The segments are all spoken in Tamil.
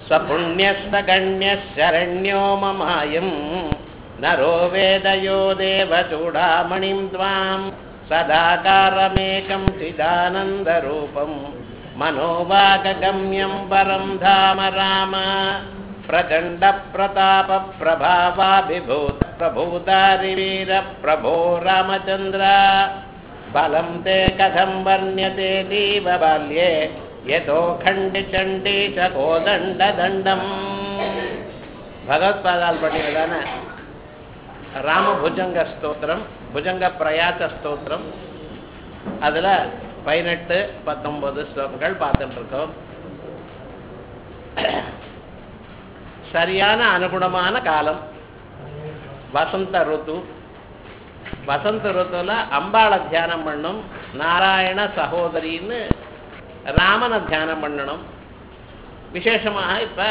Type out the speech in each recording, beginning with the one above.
स्वपुण्यः शरण्यो ममायम् नरो वेदयो देवचूडामणिं त्वां सदाकारमेकं चिदानन्दरूपं मनोवागगम्यं परं धाम राम प्रचण्डप्रतापप्रभावाभिभूत प्रभूतारिवीरप्रभो रामचन्द्र बलं ते कथं वर्ण्यते दीव बाल्ये यतो खण्डिचण्डी च कोदण्डदण्डम् பகவத்பாதால் பண்ணியதான ராம புஜங்க ஸ்தோத்திரம் புஜங்க பிரயாச ஸ்தோத்திரம் அதில் பதினெட்டு பத்தொன்பது ஸ்லோகங்கள் பார்த்துட்டு இருக்கோம் சரியான அனுகுணமான காலம் வசந்த ருத்து வசந்த ருத்துல அம்பாளை தியானம் பண்ணும் நாராயண சகோதரின்னு ராமனை தியானம் பண்ணணும் விசேஷமாக இப்போ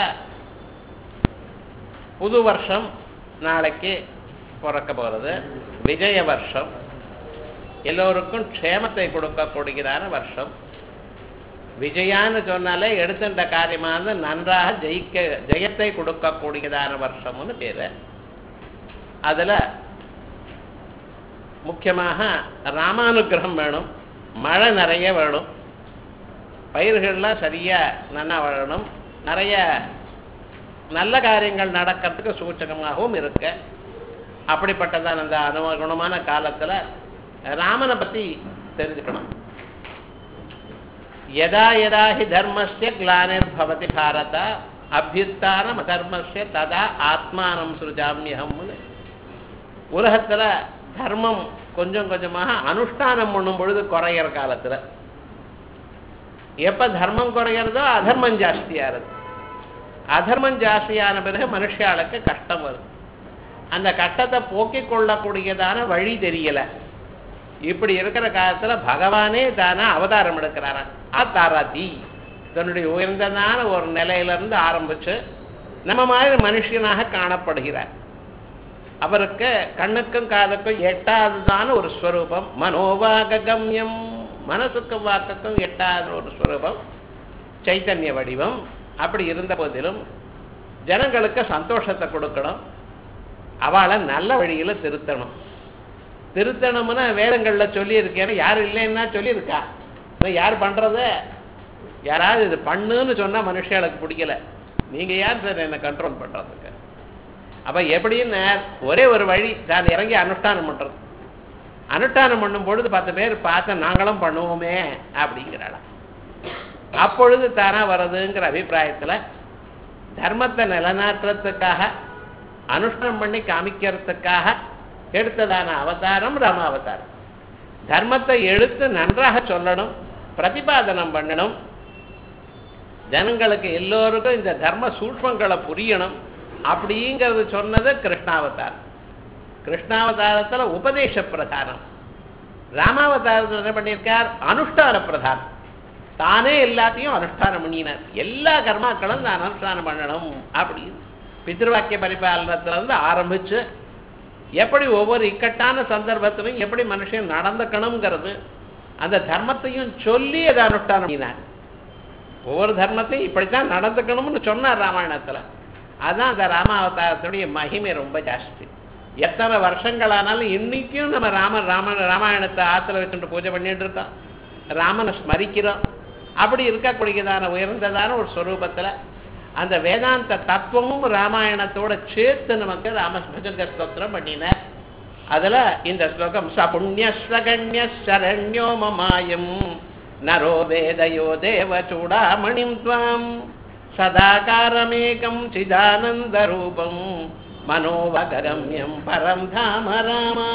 புது வருஷம் நாளைக்கு பிறக்க போகிறது விஜய வருஷம் எல்லோருக்கும் க்ஷேமத்தை கொடுக்கக்கூடியதான வருஷம் விஜயான்னு சொன்னாலே எடுத்துட்ட காரியமானது நன்றாக ஜெயிக்க ஜெயத்தை கொடுக்கக்கூடியதான வருஷம்னு பேர் அதில் முக்கியமாக ராமானுகிரகம் வேணும் மழை நிறைய வேணும் பயிர்கள்லாம் சரியாக நல்லா வளரணும் நிறைய நல்ல காரியங்கள் நடக்கிறதுக்கு சூச்சகமாகவும் இருக்கு அப்படிப்பட்டதான் அந்த அனுகுணமான காலத்தில் ராமனை பற்றி தெரிஞ்சுக்கணும் யதா யதா ஹி தர்மஸ்ய கிளானிர்பவதி பாரத அபியுத்தானம் அதர்மஸ்ய ததா ஆத்மானம் சுருஜாமியகம்னு உலகத்தில் தர்மம் கொஞ்சம் கொஞ்சமாக அனுஷ்டானம் பண்ணும் பொழுது குறையிற காலத்தில் எப்போ தர்மம் குறையிறதோ அதர்மம் ஜாஸ்தியாகிறது அதர்மம் ஜாஸ்தியான பிறகு மனுஷாளுக்கு கஷ்டம் வரும் அந்த கஷ்டத்தை போக்கிக் கொள்ளக்கூடியதான வழி தெரியல இப்படி இருக்கிற காலத்துல பகவானே தானே அவதாரம் எடுக்கிறாராம் ஆத்தாராதி தன்னுடைய உயர்ந்ததான ஒரு நிலையிலிருந்து ஆரம்பிச்சு நம்ம மாதிரி மனுஷனாக காணப்படுகிறார் அவருக்கு கண்ணுக்கும் காதுக்கும் எட்டாததான ஒரு ஸ்வரூபம் மனோவாககம்யம் மனசுக்கும் வாக்குக்கும் எட்டாத ஒரு ஸ்வரூபம் சைத்தன்ய வடிவம் அப்படி இருந்த போதிலும் ஜனங்களுக்கு சந்தோஷத்தை கொடுக்கணும் அவளை நல்ல வழியில திருத்தணும் திருத்தணும்னு வேதங்கள்ல சொல்லியிருக்கேன்னு யார் இல்லைன்னா சொல்லியிருக்கா யார் பண்றது யாராவது இது பண்ணுன்னு சொன்னா மனுஷர்களுக்கு பிடிக்கல நீங்க யார் சார் என்ன கண்ட்ரோல் பண்றதுக்கு அப்ப எப்படின்னு ஒரே ஒரு வழி தான் இறங்கி அனுஷ்டானம் பண்றது அனுஷ்டானம் பண்ணும் பொழுது பத்து பேர் பார்த்து நாங்களும் பண்ணுவோமே அப்படிங்கிறாளாம் அப்பொழுது தானா வர்றதுங்கிற அபிப்பிராயத்துல தர்மத்தை நிலநாட்டுறதுக்காக அனுஷ்டானம் பண்ணி காமிக்கிறதுக்காக எடுத்ததான அவதாரம் ராம அவதாரம் தர்மத்தை எடுத்து நன்றாக சொல்லணும் பிரதிபாதனம் பண்ணணும் ஜனங்களுக்கு எல்லோருக்கும் இந்த தர்ம சூட்சங்களை புரியணும் அப்படிங்கிறது சொன்னது கிருஷ்ணாவதாரம் கிருஷ்ணாவதாரத்துல உபதேச பிரதானம் ராமாவதாரத்தில் என்ன பண்ணியிருக்கார் அனுஷ்டான பிரதானம் தானே எல்லாத்தையும் அனுஷ்டானம் பண்ணினார் எல்லா கர்மாக்களும் நான் அனுஷ்டானம் பண்ணணும் அப்படின்னு பித்ருவாக்கிய பரிபாலனத்துல இருந்து ஆரம்பிச்சு எப்படி ஒவ்வொரு இக்கட்டான சந்தர்ப்பத்திலும் எப்படி மனுஷன் நடந்துக்கணுங்கிறது அந்த தர்மத்தையும் சொல்லி அதை அனுஷ்டானம் பண்ணினார் ஒவ்வொரு தர்மத்தையும் இப்படித்தான் நடந்துக்கணும்னு சொன்னார் ராமாயணத்துல அதான் அந்த ராமாவதாரத்துடைய மகிமை ரொம்ப ஜாஸ்தி எத்தனை வருஷங்களானாலும் இன்னைக்கும் நம்ம ராம ராம ராமாயணத்தை ஆத்துல வச்சுட்டு பூஜை பண்ணிட்டு இருக்கோம் ராமனை ஸ்மரிக்கிறோம் அப்படி இருக்கக்கூடியதான உயர்ந்ததான ஒரு ஸ்வரூபத்துல அந்த வேதாந்த தத்துவமும் ராமாயணத்தோட சேர்த்து நமக்கு ராமஸ்பஜங்க ஸ்தோத்திரம் பண்ணினார் அதுல இந்த ஸ்லோகம் சபுண்ணியஸ்வகண்ய சரண்யோ மமாயம் நரோ வேதயோ தேவ சூடாமணிம் துவாம் சதாகாரமேகம் சிதானந்த ரூபம் மனோவகரம்யம் பரம் தாம ராமா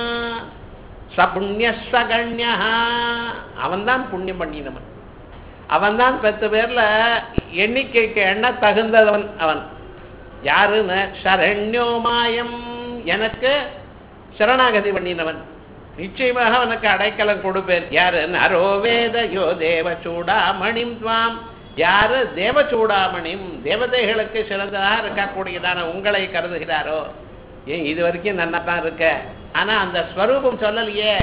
சபுண்ணியஸ்வகண்யா அவன்தான் புண்ணியம் பண்ணினவன் அவன்தான் பத்து பேர்ல எண்ணிக்கைக்கு எண்ண தகுந்தவன் அவன் யாருன்னு சரண்யோமாயம் எனக்கு சரணாகதி பண்ணினவன் நிச்சயமாக அவனுக்கு அடைக்கலம் கொடுப்பேன் யாரு நரோவேத யோ தேவ சூடாமணிம் துவாம் யாரு தேவ சூடாமணிம் தேவதைகளுக்கு சிறந்ததாக இருக்கக்கூடியதான உங்களை கருதுகிறாரோ ஏன் இது வரைக்கும் நல்லா தான் இருக்க ஆனா அந்த ஸ்வரூபம் சொல்லலையே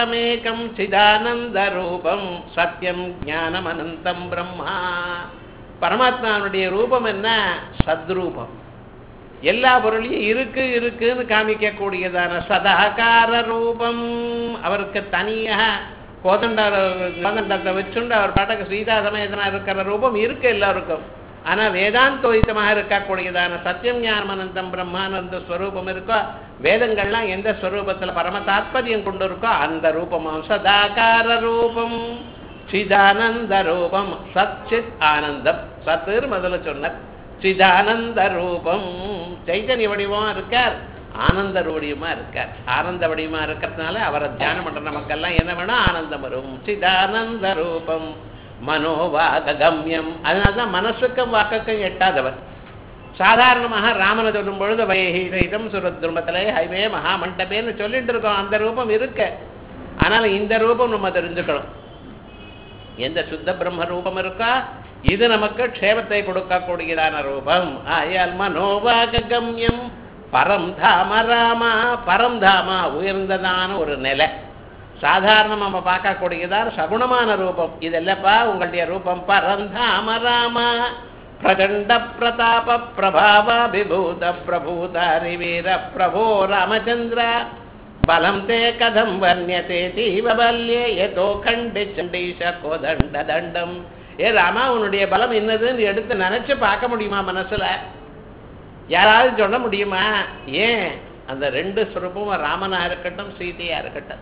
சதாகாரமேகம் சிதானந்த ரூபம் சத்யம் ஞானம் அனந்தம் பிரம்மா பரமாத்மாவுடைய ரூபம் என்ன சத்ரூபம் எல்லா பொருளையும் இருக்கு இருக்குன்னு காமிக்கக்கூடியதான சதாகார ரூபம் அவருக்கு தனியாக கோதண்ட கோதண்டத்தை வச்சுண்டு அவர் பாட்டுக்கு சீதா சமேதனா இருக்கிற ரூபம் இருக்கு எல்லாருக்கும் ஆனா வேதாந்தோயிதமாக இருக்கக்கூடியதான சத்தியம் ஞானமனந்தம் பிரம்மானந்த ஸ்வரூபம் இருக்கோ வேதங்கள்லாம் எந்த ஸ்வரூபத்துல பரம தாத்பரியம் கொண்டு இருக்கோ அந்த ரூபமும் சதாகார ரூபம் சிதானந்த ரூபம் சச்சித் ஆனந்தம் சத்துர் முதல்ல சொன்னார் சிதானந்த ரூபம் சைத்தன்ய வடிவமா இருக்கார் ஆனந்த வடிவமா இருக்கார் ஆனந்த வடிவமா இருக்கிறதுனால அவரை தியானம் பண்ற நமக்கெல்லாம் என்ன வேணும் ஆனந்தம் வரும் சிதானந்த ரூபம் மனோவாக கம்யம் அதனால்தான் மனசுக்கும் வாக்குக்கும் எட்டாதவர் சாதாரணமாக ராமனை சொல்லும் பொழுது வைஹீதம் சுரத்ருமத்திலே ஹைவே மகாமண்டபேன்னு சொல்லிட்டு இருக்கோம் அந்த ரூபம் இருக்கு ஆனால் இந்த ரூபம் நம்ம தெரிஞ்சுக்கணும் எந்த சுத்த பிரம்ம ரூபம் இருக்கோ இது நமக்கு க்ஷேமத்தை கொடுக்கக்கூடியதான ரூபம் ஆயால் மனோவாக கம்யம் பரம் தாம ராமா பரம் தாமா உயர்ந்ததான ஒரு நிலை சாதாரண நம்ம பார்க்கக்கூடியதான சகுணமான ரூபம் இதெல்லப்பா உங்களுடைய ரூபம் பரந்தாம ராமா பிரகண்ட பிரதாப பிரபாவ விபூத பிரபூதாரி வீர பிரபோ ராமச்சந்திர பலம் தே கதம் வர்ணியதே தீவ பல்யே எதோ கண்டி சண்டீஷ கோதண்ட தண்டம் ஏ ராமா உன்னுடைய பலம் என்னதுன்னு எடுத்து நினைச்சு பார்க்க முடியுமா மனசுல யாராவது சொல்ல முடியுமா ஏன் அந்த ரெண்டு ஸ்வரூபமும் ராமனா இருக்கட்டும் சீதையா இருக்கட்டும்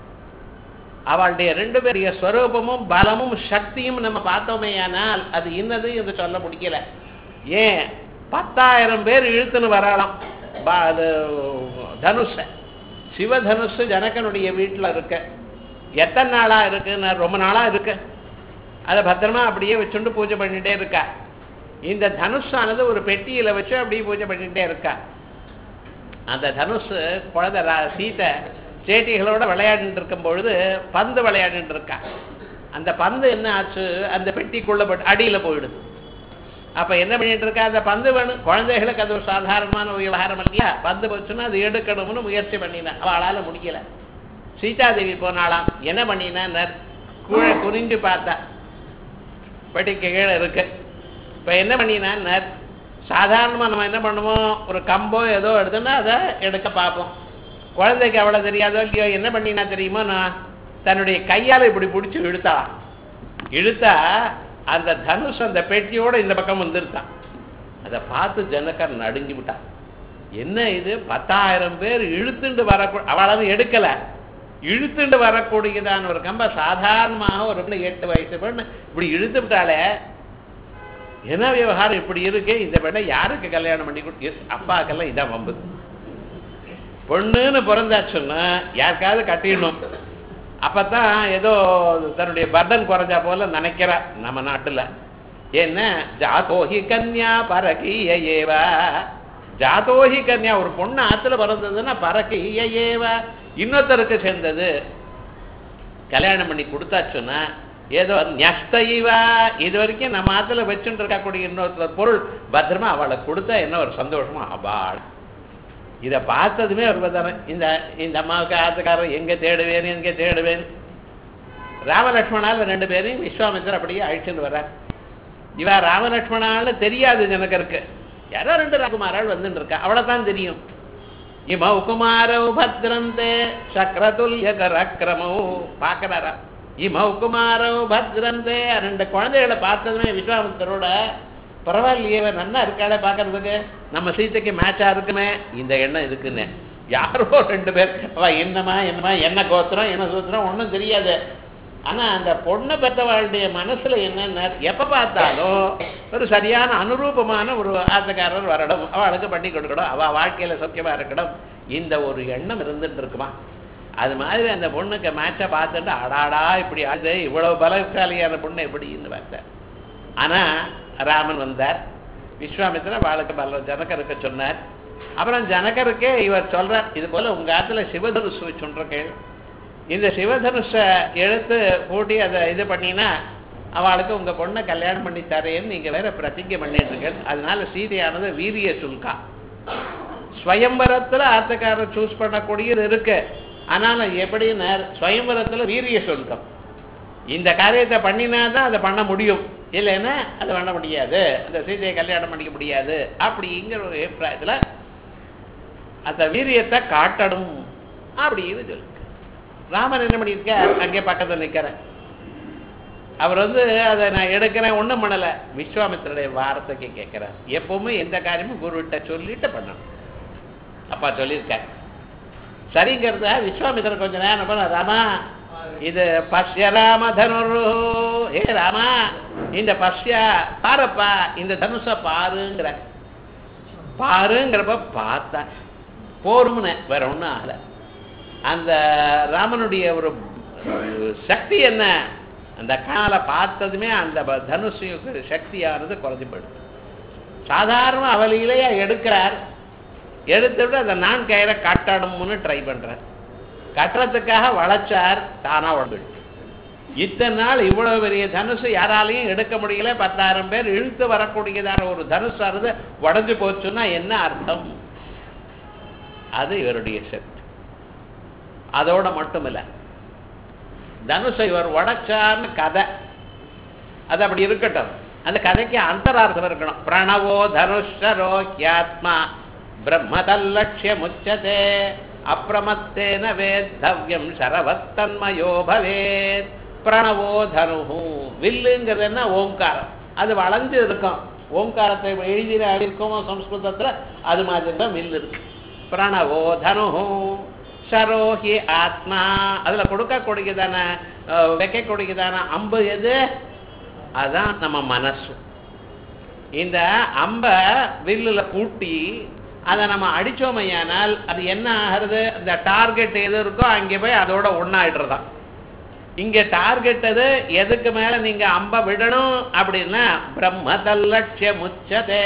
அவளுடைய ரெண்டு பேருடைய ஸ்வரூபமும் பலமும் சக்தியும் நம்ம பார்த்தோமேயானால் அது இன்னது என்று சொல்ல முடியல ஏன் பத்தாயிரம் பேர் இழுத்துன்னு வரலாம் பா- அது தனுஷ சிவதனுஷு ஜனகனுடைய வீட்டில் இருக்க எத்தனை நாளா இருக்குன்னு ரொம்ப நாளா இருக்கு அதை பத்திரமா அப்படியே வச்சுண்டு பூஜை பண்ணிட்டே இருக்கா இந்த தனுஷானது ஒரு பெட்டியில வச்சு அப்படியே பூஜை பண்ணிட்டே இருக்கா அந்த தனுஷ் குழந்தை ரா- சீதை சேட்டிகளோட விளையாடிட்டு இருக்கும் பொழுது பந்து விளையாடிட்டு இருக்கா அந்த பந்து என்ன ஆச்சு அந்த பெட்டிக்குள்ள போட்டு அடியில போயிடுது அப்ப என்ன பண்ணிட்டு இருக்கா அந்த பந்து வேணும் குழந்தைகளுக்கு அது ஒரு சாதாரணமான ஒரு விவகாரம் இல்லையா பந்து போச்சுன்னா அது எடுக்கணும்னு முயற்சி பண்ணினா அவளால முடியல சீதாதேவி போனாலாம் என்ன பண்ணினா கீழே குனிஞ்சு பார்த்தா பெட்டிக்கு கீழே இருக்கு இப்ப என்ன பண்ணினா சாதாரணமா நம்ம என்ன பண்ணுவோம் ஒரு கம்போ ஏதோ எடுத்தோம்னா அதை எடுக்க பார்ப்போம் குழந்தைக்கு அவ்வளவு தெரியாதோ இல்லையோ என்ன பண்ணினா தெரியுமா நான் தன்னுடைய கையால இப்படி பிடிச்சி இழுத்தாளாம் இழுத்தா அந்த தனுஷ் அந்த பெட்டியோட இந்த பக்கம் வந்துருத்தான் அதை பார்த்து ஜனகர் நடுங்கி விட்டான் என்ன இது பத்தாயிரம் பேர் இழுத்துண்டு வரக்கூ அவளாவது எடுக்கல இழுத்துண்டு வரக்கூடியதான ஒரு கம்ப சாதாரணமாக ஒரு பெண்ணு எட்டு வயசு பெண்ணு இப்படி இழுத்து விட்டாலே என்ன விவகாரம் இப்படி இருக்கு இந்த பெண்ணை யாருக்கு கல்யாணம் பண்ணி கொடு அப்பாக்கெல்லாம் இதான் வம்பு பொண்ணுன்னு பிறந்தாச்சுன்னா யாருக்காவது கட்டிடணும் அப்பதான் ஏதோ தன்னுடைய பர்டன் குறைஞ்சா போல நினைக்கிறா நம்ம நாட்டுல என்ன ஜாதோஹி கன்யா பரகீய ஏவா ஜாதோஹி கன்யா ஒரு பொண்ணு ஆத்துல பிறந்ததுன்னா பரகீய ஏவா இன்னொருத்தருக்கு சேர்ந்தது கல்யாணம் பண்ணி கொடுத்தாச்சுன்னா ஏதோ நஷ்டைவா இது வரைக்கும் நம்ம ஆத்துல வச்சுட்டு இருக்கக்கூடிய இன்னொருத்தர் பொருள் பத்திரமா அவளை கொடுத்தா என்ன ஒரு சந்தோஷமா அபாள் இதை பார்த்ததுமே ஒரு பதான இந்த இந்த அம்மாவுக்கு ஆத்துக்காரர் எங்க தேடுவேன் எங்க தேடுவேன் ராமலட்சுமணால் ரெண்டு பேரையும் விஸ்வாமித்திரர் அப்படியே அழிச்சுட்டு வர்றார் இவ ராமலட்சுமணான்னு தெரியாது ஜனகருக்கு யாரோ ரெண்டு ராகுமாரால் வந்துட்டு இருக்கா அவ்வளவுதான் தெரியும் இமௌ குமாரௌ பத்ரந்தே சக்கரதுல்ய கரக்கிரமௌ பார்க்கிறாரா இமௌ குமாரௌ பத்ரந்தே ரெண்டு குழந்தைகளை பார்த்ததுமே விஸ்வாமித்திரோட பரவாயில்லையே இவன் நன்னா இருக்காளே பார்க்கறதுக்கு நம்ம சீத்தைக்கு மேட்சா இருக்குமே இந்த எண்ணம் இருக்குன்னு யாரோ ரெண்டு பேர் அவ என்னமா என்னமா என்ன கோத்திரம் என்ன சூத்திரம் ஒண்ணும் தெரியாது ஆனா அந்த பொண்ணை பெற்றவாளுடைய மனசுல என்னன்னா எப்ப பார்த்தாலும் ஒரு சரியான அனுரூபமான ஒரு ஆசைக்காரர் வரணும் அவளுக்கு பண்ணி கொடுக்கணும் அவ வாழ்க்கையில சௌக்கியமா இருக்கணும் இந்த ஒரு எண்ணம் இருந்துட்டு இருக்குமா அது மாதிரி அந்த பொண்ணுக்கு மேட்சை பார்த்துட்டு அடாடா இப்படி ஆகுது இவ்வளவு பலசாலியான பொண்ணு எப்படின்னு பார்த்தேன் ஆனா ராமன் வந்தார் விஸ்வாமித்திரன் வாளுக்கு பல ஜனகருக்கு சொன்னார் அப்புறம் ஜனகருக்கே இவர் சொல்றார் இது போல உங்க ஆத்துல சிவதனுசு வச்சுருக்கேன் இந்த சிவதனுஷ எடுத்து பூட்டி அதை இது பண்ணினா அவளுக்கு உங்க பொண்ணை கல்யாணம் பண்ணி தரேன்னு நீங்க வேற பிரதிஜை பண்ணிட்டு இருக்க அதனால சீதையானது வீரிய சுல்கா ஸ்வயம்பரத்துல ஆத்துக்காரர் சூஸ் பண்ணக்கூடியது இருக்கு ஆனாலும் எப்படின்னா ஸ்வயம்பரத்துல வீரிய சுல்கம் இந்த காரியத்தை பண்ணினாதான் அதை பண்ண முடியும் இல்லைன்னா அது பண்ண முடியாது அந்த சீதையை கல்யாணம் பண்ணிக்க முடியாது அப்படிங்கிற ஒரு அபிப்பிராயத்துல அந்த வீரியத்தை காட்டணும் அப்படின்னு சொல்லு ராமன் என்ன பண்ணியிருக்கார் அங்கே பக்கத்துல நிக்கிறேன் அவர் வந்து அதை நான் எடுக்கிறேன் ஒண்ணும் பண்ணல விஸ்வாமித்திரருடைய வார்த்தைக்கு கேட்கிறார் எப்பவுமே எந்த காரியமும் குருவிட்ட சொல்லிட்டு பண்ணணும் அப்பா சொல்லியிருக்கார் சரிங்கிறத விஸ்வாமித்திரர் கொஞ்ச நேரம் பண்ண ராமா இது பஷ்ய ராம தனுரு ஏ ராமா இந்த பஷ்ய பாருப்பா இந்த தனுஷ பாருங்கிற பாருங்கிறப்ப பார்த்தா போரும்னு வேற ஒண்ணும் ஆகல அந்த ராமனுடைய ஒரு ஒரு சக்தி என்ன அந்த காலை பார்த்ததுமே அந்த ப- தனுஷுக்கு சக்தியானது குறைஞ்சு போயிடுது சாதாரண அவலியிலேயே எடுக்கிறார் எடுத்துட்டு அந்த நான் கயிறை கட்டணும்னு ட்ரை பண்றார் கட்டுறதுக்காக வளைச்சார் தானா உடம்பு இத்தனை நாள் இவ்வளவு பெரிய தனுசு யாராலையும் எடுக்க முடியல பத்தாயிரம் பேர் இழுத்து வரக்கூடியதான ஒரு தனுசானது உடஞ்சு போச்சுன்னா என்ன அர்த்தம் அது இவருடைய சக்தி அதோட மட்டுமில்ல தனுஷை இவர் உடைச்சார்னு கதை அது அப்படி இருக்கட்டும் அந்த கதைக்கு அந்தரார்த்தம் இருக்கணும் பிரணவோ தனுஷரோ ஹியாத்மா பிரம்மதல்லட்சிய முச்சதே அப்பிரமத்தேன வேத்தவ்யம் சரவத்தன்மயோ பவேத் பிரணவோ தனு வில்லுங்கிறது என்ன ஓங்காரம் அது வளைஞ்சு இருக்கும் ஓங்காரத்தை எழுதின இருக்கோமோ சம்ஸ்கிருதத்துல அது மாதிரி தான் வில்லு இருக்கு பிரணவோ தனு சரோஹி ஆத்மா அதுல கொடுக்கக்கூடியதான அஹ், வைக்கக்கூடியதான அம்பு எது அதான் நம்ம மனசு இந்த அம்ப வில்லுல பூட்டி அதை நம்ம அடிச்சோமையானால் அது என்ன ஆகிறது இந்த டார்கெட் எது இருக்கோ அங்கே போய் அதோட ஒன்னாயிடுறதாம் இங்க டார்கெட் அது எதுக்கு மேல நீங்க அம்ப விடணும் அப்படின்னா பிரம்மதல்லட்சிய முச்சதே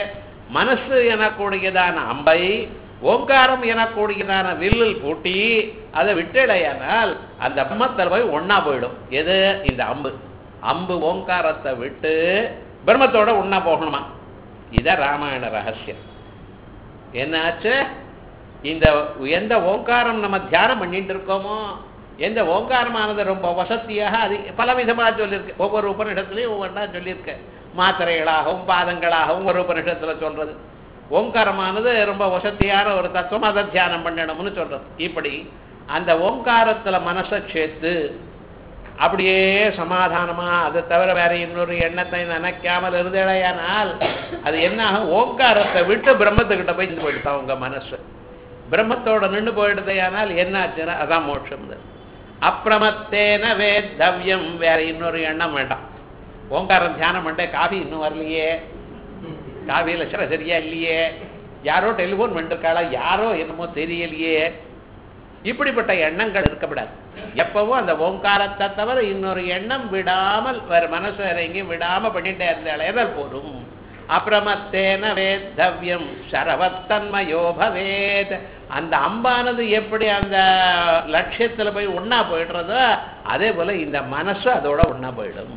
மனசு எனக்கூடியதான அம்பை ஓங்காரம் எனக்கூடியதான வில்லில் பூட்டி அதை விட்டுடையானால் அந்த பிரம்மத்தில் போய் ஒண்ணா போயிடும் எது இந்த அம்பு அம்பு ஓங்காரத்தை விட்டு பிரம்மத்தோட ஒண்ணா போகணுமா இதான் ராமாயண ரகசியம் என்னாச்சு இந்த எந்த ஓங்காரம் நம்ம தியானம் பண்ணிட்டு இருக்கோமோ எந்த ஓங்காரமானது ரொம்ப வசதியாக அது பல விதமாக சொல்லியிருக்கு ஒவ்வொரு உபனிஷத்துலையும் ஒவ்வொன்றா சொல்லியிருக்கு மாத்திரைகளாகவும் பாதங்களாகவும் ஒரு உபனிஷத்துல சொல்றது ஓங்காரமானது ரொம்ப வசதியான ஒரு தத்துவம் அதை தியானம் பண்ணணும்னு சொல்றது இப்படி அந்த ஓங்காரத்துல மனசை சேர்த்து அப்படியே சமாதானமா அதை தவிர வேற இன்னொரு எண்ணத்தை நினைக்காமல் இருந்தேடையானால் அது என்ன ஆகும் ஓங்காரத்தை விட்டு பிரம்மத்துக்கிட்ட போய் இருந்து போயிடுதா உங்க மனசு பிரம்மத்தோட நின்று போயிடுதையானால் என்ன ஆச்சுன்னா அதான் மோட்சம் அப்பிரமத்தேன வேத்தவ்யம் வேற இன்னொரு எண்ணம் வேண்டாம் ஓங்காரம் தியானம் பண்ண காஃபி இன்னும் வரலையே காஃபியில் சில சரியா இல்லையே யாரோ டெலிஃபோன் பண்ணிருக்காளா யாரோ என்னமோ தெரியலையே இப்படிப்பட்ட எண்ணங்கள் இருக்கக்கூடாது எப்பவும் அந்த ஓங்காரத்தை தவிர இன்னொரு எண்ணம் விடாமல் வேற மனசு வேற எங்கேயும் விடாம பண்ணிட்டே இருந்தால் போதும் அப்பிரமத்தேன வேத்தவ்யம் சரவத்தன்மயோ பவேத் அந்த அம்பானது எப்படி அந்த லட்சியத்துல போய் ஒண்ணா போயிடுறதோ அதே போல இந்த மனசு அதோட ஒண்ணா போயிடும்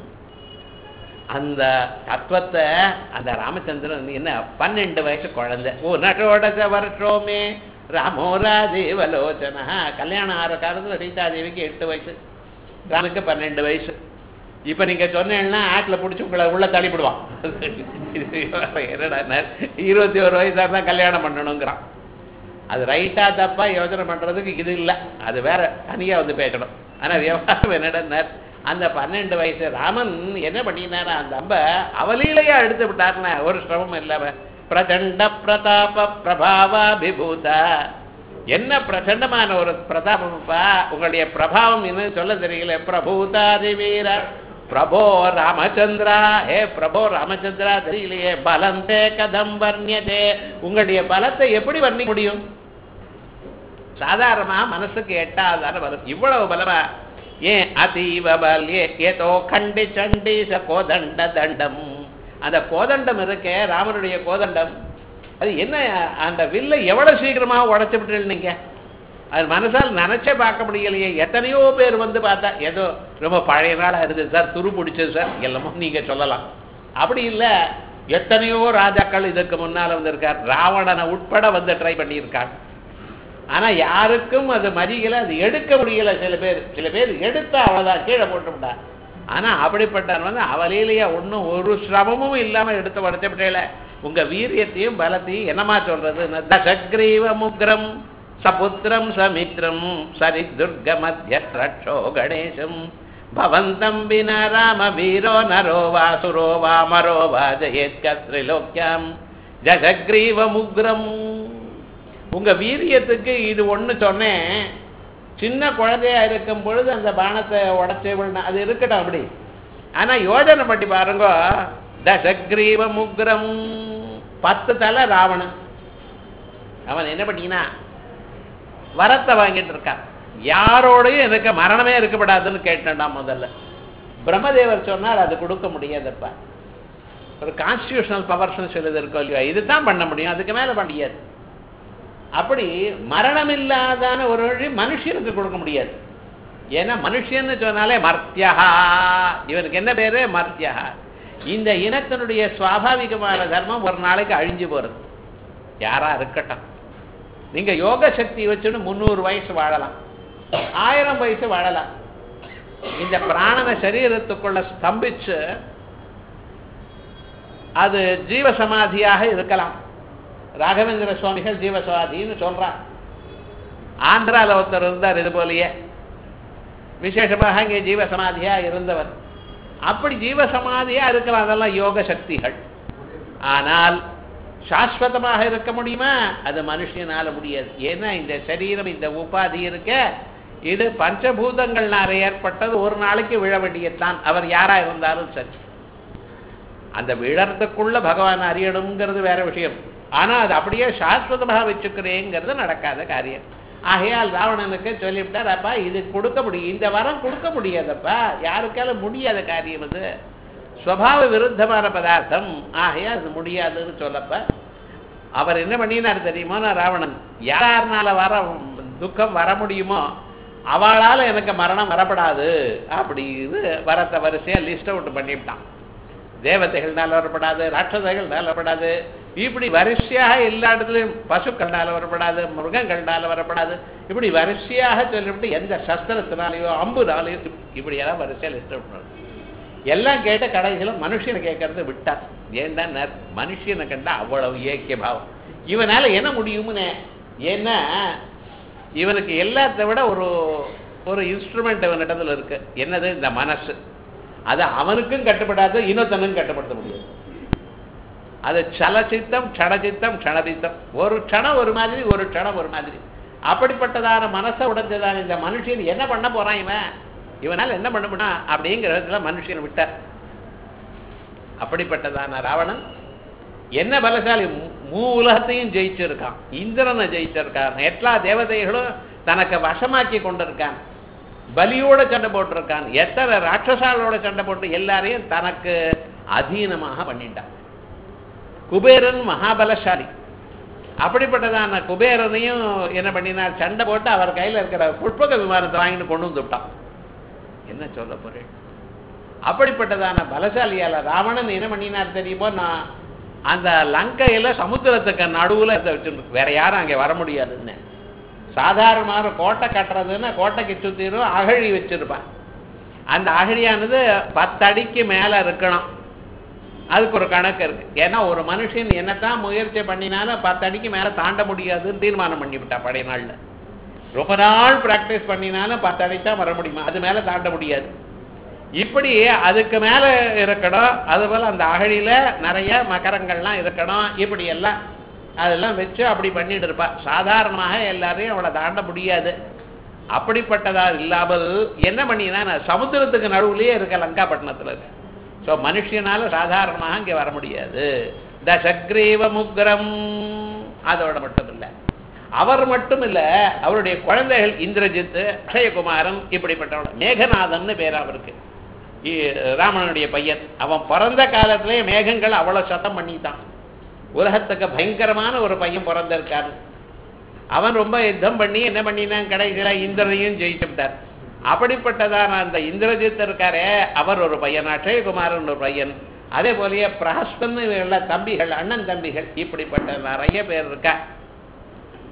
அந்த தத்துவத்தை அந்த ராமச்சந்திரன் என்ன பன்னெண்டு வயசு குழந்தை ஓ நட்டோட வருஷோமே ராமோ ராஜேவலோச்சனா கல்யாணம் ஆகிற காலத்துல சீதாதேவிக்கு எட்டு வயசு ராமுக்கு பன்னெண்டு வயசு இப்ப நீங்க சொன்னீங்கன்னா ஆட்டில் பிடிச்சி உங்களை உள்ள தள்ளிவிடுவான் என்னடா இருபத்தி ஒரு வயசா தான் கல்யாணம் பண்ணணுங்கிறான் அது ரைட்டா தப்பா யோசனை பண்றதுக்கு இது இல்லை அது வேற தனியா வந்து பேசணும் ஆனா விவகாரம் என்னடா அந்த பன்னெண்டு வயசு ராமன் என்ன பண்ணினாரா அந்த அம்ப அவலீலையா எடுத்து விட்டாருன்னா ஒரு சிரமம் இல்லாம பிரச்சண்ட பிரதாப பிரபாவாபிபூத என்ன பிரச்சண்டமான ஒரு பிரதாபம்ப்பா உங்களுடைய பிரபாவம் என்ன சொல்ல தெரியல பிரபூதாதி வீர பிரபோ ராமச்சந்திரா ஹே பிரபோ ராமச்சந்திரா தெரியலையே பலந்தே கதம் வர்ணியதே உங்களுடைய பலத்தை எப்படி வர்ணிக்க முடியும் சாதாரணமா மனசுக்கு எட்டாதான பலம் இவ்வளவு பலமா ஏன் அதீவ பல்யே ஏதோ கண்டி சண்டி ச கோதண்ட தண்டம் அந்த கோதண்டம் இருக்கே ராமனுடைய கோதண்டம் அது என்ன அந்த வில்லை எவ்வளவு சீக்கிரமா உடைச்சு விட்டு நீங்க அது மனசால் நினைச்சே பார்க்க முடியலையே எத்தனையோ பேர் வந்து பார்த்தா ஏதோ ரொம்ப பழைய நாளா இருந்தது சார் துரு பிடிச்சது சார் எல்லாமோ நீங்க சொல்லலாம் அப்படி இல்ல எத்தனையோ ராஜாக்கள் இதுக்கு முன்னால வந்திருக்கார் ராவணனை உட்பட வந்து ட்ரை பண்ணியிருக்காங்க ஆனா யாருக்கும் அது மறியல அது எடுக்க முடியல சில பேர் சில பேர் எடுத்தா அவ்வளவுதான் கீழே போட்டுவிட்டா ஆனா அப்படிப்பட்டவன் வந்து அவலையிலேயே ஒன்றும் ஒரு சிரமமும் இல்லாம எடுத்து படுத்தப்பட்டேல உங்க வீரியத்தையும் பலத்தையும் என்னமா சொல்றது தசக்ரீவ முக்ரம் சபுத்திரம் சமித்ரம் சரி துர்க மத்திய ரட்சோ கணேசம் பவந்தம் வின ராம வீரோ நரோ வாசுரோ வா மரோ வா ஜெயத்கத்ரிலோக்கியம் ஜசக்ரீவ முக்ரம் உங்க வீரியத்துக்கு இது ஒண்ணு சொன்னேன் சின்ன குழந்தையா இருக்கும் பொழுது அந்த பானத்தை உடச்சி விடணும் அது இருக்கட்டும் அப்படி ஆனா யோஜனை பண்ணி பாருங்க தசக்ரீவ முக்ரம் பத்து தலை ராவணன் அவன் என்ன பண்ணினா வரத்தை வாங்கிட்டு இருக்கான் யாரோடையும் எனக்கு மரணமே இருக்கப்படாதுன்னு கேட்டான் முதல்ல பிரம்மதேவர் சொன்னார் அது கொடுக்க முடியாதப்பா ஒரு கான்ஸ்டியூஷனல் பவர்ஸ் சொல்லுது இருக்கோ இல்லையா இதுதான் பண்ண முடியும் அதுக்கு மேல பண்ண முடியாது அப்படி மரணம் இல்லாதான ஒரு வழி மனுஷனுக்கு கொடுக்க முடியாது ஏன்னா மனுஷன்னு சொன்னாலே மர்த்தியஹா இவனுக்கு என்ன பேரு மர்த்தியஹா இந்த இனத்தினுடைய சுவாபாவிகமான தர்மம் ஒரு நாளைக்கு அழிஞ்சு போறது யாரா இருக்கட்டும் நீங்க யோக சக்தி வச்சுன்னு முந்நூறு வயசு வாழலாம் ஆயிரம் வயசு வாழலாம் இந்த பிராணன சரீரத்துக்குள்ள ஸ்தம்பிச்சு அது ஜீவசமாதியாக இருக்கலாம் ராகவேந்திர சுவாமிகள் ஜீவசமாதின்னு சொல்றார் ஆந்திரால ஒருத்தர் இருந்தார் இது போலயே விசேஷமாக இங்கே ஜீவசமாதியா இருந்தவர் அப்படி ஜீவசமாதியா இருக்கலாம் அதெல்லாம் யோக சக்திகள் ஆனால் சாஸ்வதமாக இருக்க முடியுமா அது மனுஷனால முடியாது ஏன்னா இந்த சரீரம் இந்த உபாதி இருக்க இது பஞ்சபூதங்கள்னால ஏற்பட்டது ஒரு நாளைக்கு விழ வேண்டியதுதான் அவர் யாரா இருந்தாலும் சரி அந்த விழறதுக்குள்ள பகவான் அறியணுங்கிறது வேற விஷயம் ஆனா அது அப்படியே சாஸ்வதமாக வச்சுக்கிறேங்கிறது நடக்காத காரியம் ஆகையால் ராவணனுக்கு சொல்லிவிட்டார் அப்பா இது கொடுக்க முடியும் இந்த வரம் கொடுக்க முடியாதப்பா யாருக்காலும் முடியாத காரியம் அது ஸ்வபாவ விருத்தமான பதார்த்தம் ஆகையால் அது முடியாதுன்னு சொல்லப்ப அவர் என்ன பண்ணினார் தெரியுமோ நான் ராவணன் யாருனால வர துக்கம் வர முடியுமோ அவளால எனக்கு மரணம் வரப்படாது அப்படின்னு வரத்த வரிசையா லிஸ்ட் அவுட் பண்ணிவிட்டான் தேவதைகள்னால வரப்படாது ராட்சதைகள்னால வரப்படாது இப்படி வரிசையாக எல்லா இடத்துலையும் பசுக்கள்னால வரப்படாது மிருகங்கள்னால வரப்படாது இப்படி வரிசையாக சொல்லிவிட்டு எந்த சஸ்திரத்தினாலேயோ அம்புனாலேயோ இப்படி எல்லாம் வரிசையாக லிஸ்ட் அவுட் எல்லாம் கேட்ட கடைசியில் மனுஷனை கேட்கறது விட்டார் ஏன்னா மனுஷனை கண்டா அவ்வளவு ஏக்கிய பாவம் இவனால என்ன முடியும்னு ஏன்னா இவனுக்கு எல்லாத்தை விட ஒரு ஒரு இன்ஸ்ட்ருமெண்ட் இவனிடத்துல இருக்கு என்னது இந்த மனசு அது அவனுக்கும் கட்டுப்படாது இன்னொருத்தனுக்கும் கட்டுப்படுத்த முடியாது அது சலச்சித்தம் க்ஷணச்சித்தம் க்ஷணதித்தம் ஒரு க்ஷணம் ஒரு மாதிரி ஒரு க்ஷணம் ஒரு மாதிரி அப்படிப்பட்டதான மனசை உடைஞ்சதான இந்த மனுஷன் என்ன பண்ண போறான் இவன் இவனால் என்ன பண்ண முடியும் அப்படிங்கிற விதத்துல மனுஷன் விட்டார் அப்படிப்பட்டதான ராவணன் என்ன பலசாலி மூ உலகத்தையும் ஜெயிச்சிருக்கான் இந்திரனை ஜெயிச்சிருக்கான் எல்லா தேவதைகளும் தனக்கு வசமாக்கி கொண்டிருக்கான் பலியோட சண்டை போட்டிருக்கான் எத்தனை ராட்சசாலோட சண்டை போட்டு எல்லாரையும் தனக்கு அதீனமாக பண்ணிட்டான் குபேரன் மகாபலசாலி அப்படிப்பட்டதான குபேரனையும் என்ன பண்ணினார் சண்டை போட்டு அவர் கையில் இருக்கிற புஷ்பக விமானத்தை வாங்கிட்டு கொண்டு வந்து விட்டான் என்ன சொல்ல போறேன் அப்படிப்பட்டதான பலசாலியால ராவணன் என்ன பண்ணினார் தெரியுமோ நான் அந்த லங்கையில சமுத்திரத்துக்கு நடுவுல இதை வச்சிருக்கு வேற யாரும் அங்கே வர முடியாதுன்னு சாதாரணமாக கோட்டை கட்டுறதுன்னா கோட்டைக்கு சுத்திரும் அகழி வச்சிருப்பான் அந்த அகழியானது பத்தடிக்கு மேல இருக்கணும் அதுக்கு ஒரு கணக்கு இருக்கு ஏன்னா ஒரு மனுஷன் என்னத்தான் முயற்சி பண்ணினாலும் பத்தடிக்கு மேல தாண்ட முடியாதுன்னு தீர்மானம் பண்ணிவிட்டான் பழைய நாள்ல ரொம்ப நாள் பிராக்டிஸ் பண்ணினாலும் பத்து அடி தான் வர முடியுமா அது மேல தாண்ட முடியாது இப்படி அதுக்கு மேல இருக்கணும் அதுபோல அந்த அகழியில நிறைய மகரங்கள்லாம் இருக்கணும் இப்படி எல்லாம் அதெல்லாம் வச்சு அப்படி பண்ணிட்டு இருப்பா சாதாரணமாக எல்லாரையும் அவளை தாண்ட முடியாது அப்படிப்பட்டதா இல்லாமல் என்ன பண்ணினா சமுத்திரத்துக்கு நடுவுலயே இருக்க லங்காப்பட்டினத்துல இருக்கு ஸோ மனுஷனால சாதாரணமாக இங்கே வர முடியாது தசக்ரீவ முக்ரம் அதோட மட்டும் இல்லை அவர் மட்டும் இல்ல அவருடைய குழந்தைகள் இந்திரஜித் அக்ஷயகுமாரன் இப்படிப்பட்டவன் மேகநாதன் பேர் அவருக்கு இ- ராமனுடைய பையன் அவன் பிறந்த காலத்திலே மேகங்கள் அவ்வளவு சத்தம் பண்ணிட்டான் உலகத்துக்கு பயங்கரமான ஒரு பையன் பிறந்திருக்காரு அவன் ரொம்ப யுத்தம் பண்ணி என்ன பண்ணினான் கடைசியில இந்திரனையும் ஜெயிச்சு விட்டார் அப்படிப்பட்டதான அந்த இந்திரஜித் இருக்காரே அவர் ஒரு பையன் அக்ஷயகுமாரன் ஒரு பையன் அதே போலயே பிரஹஸ்பன் உள்ள தம்பிகள் அண்ணன் தம்பிகள் இப்படிப்பட்ட நிறைய பேர் இருக்கா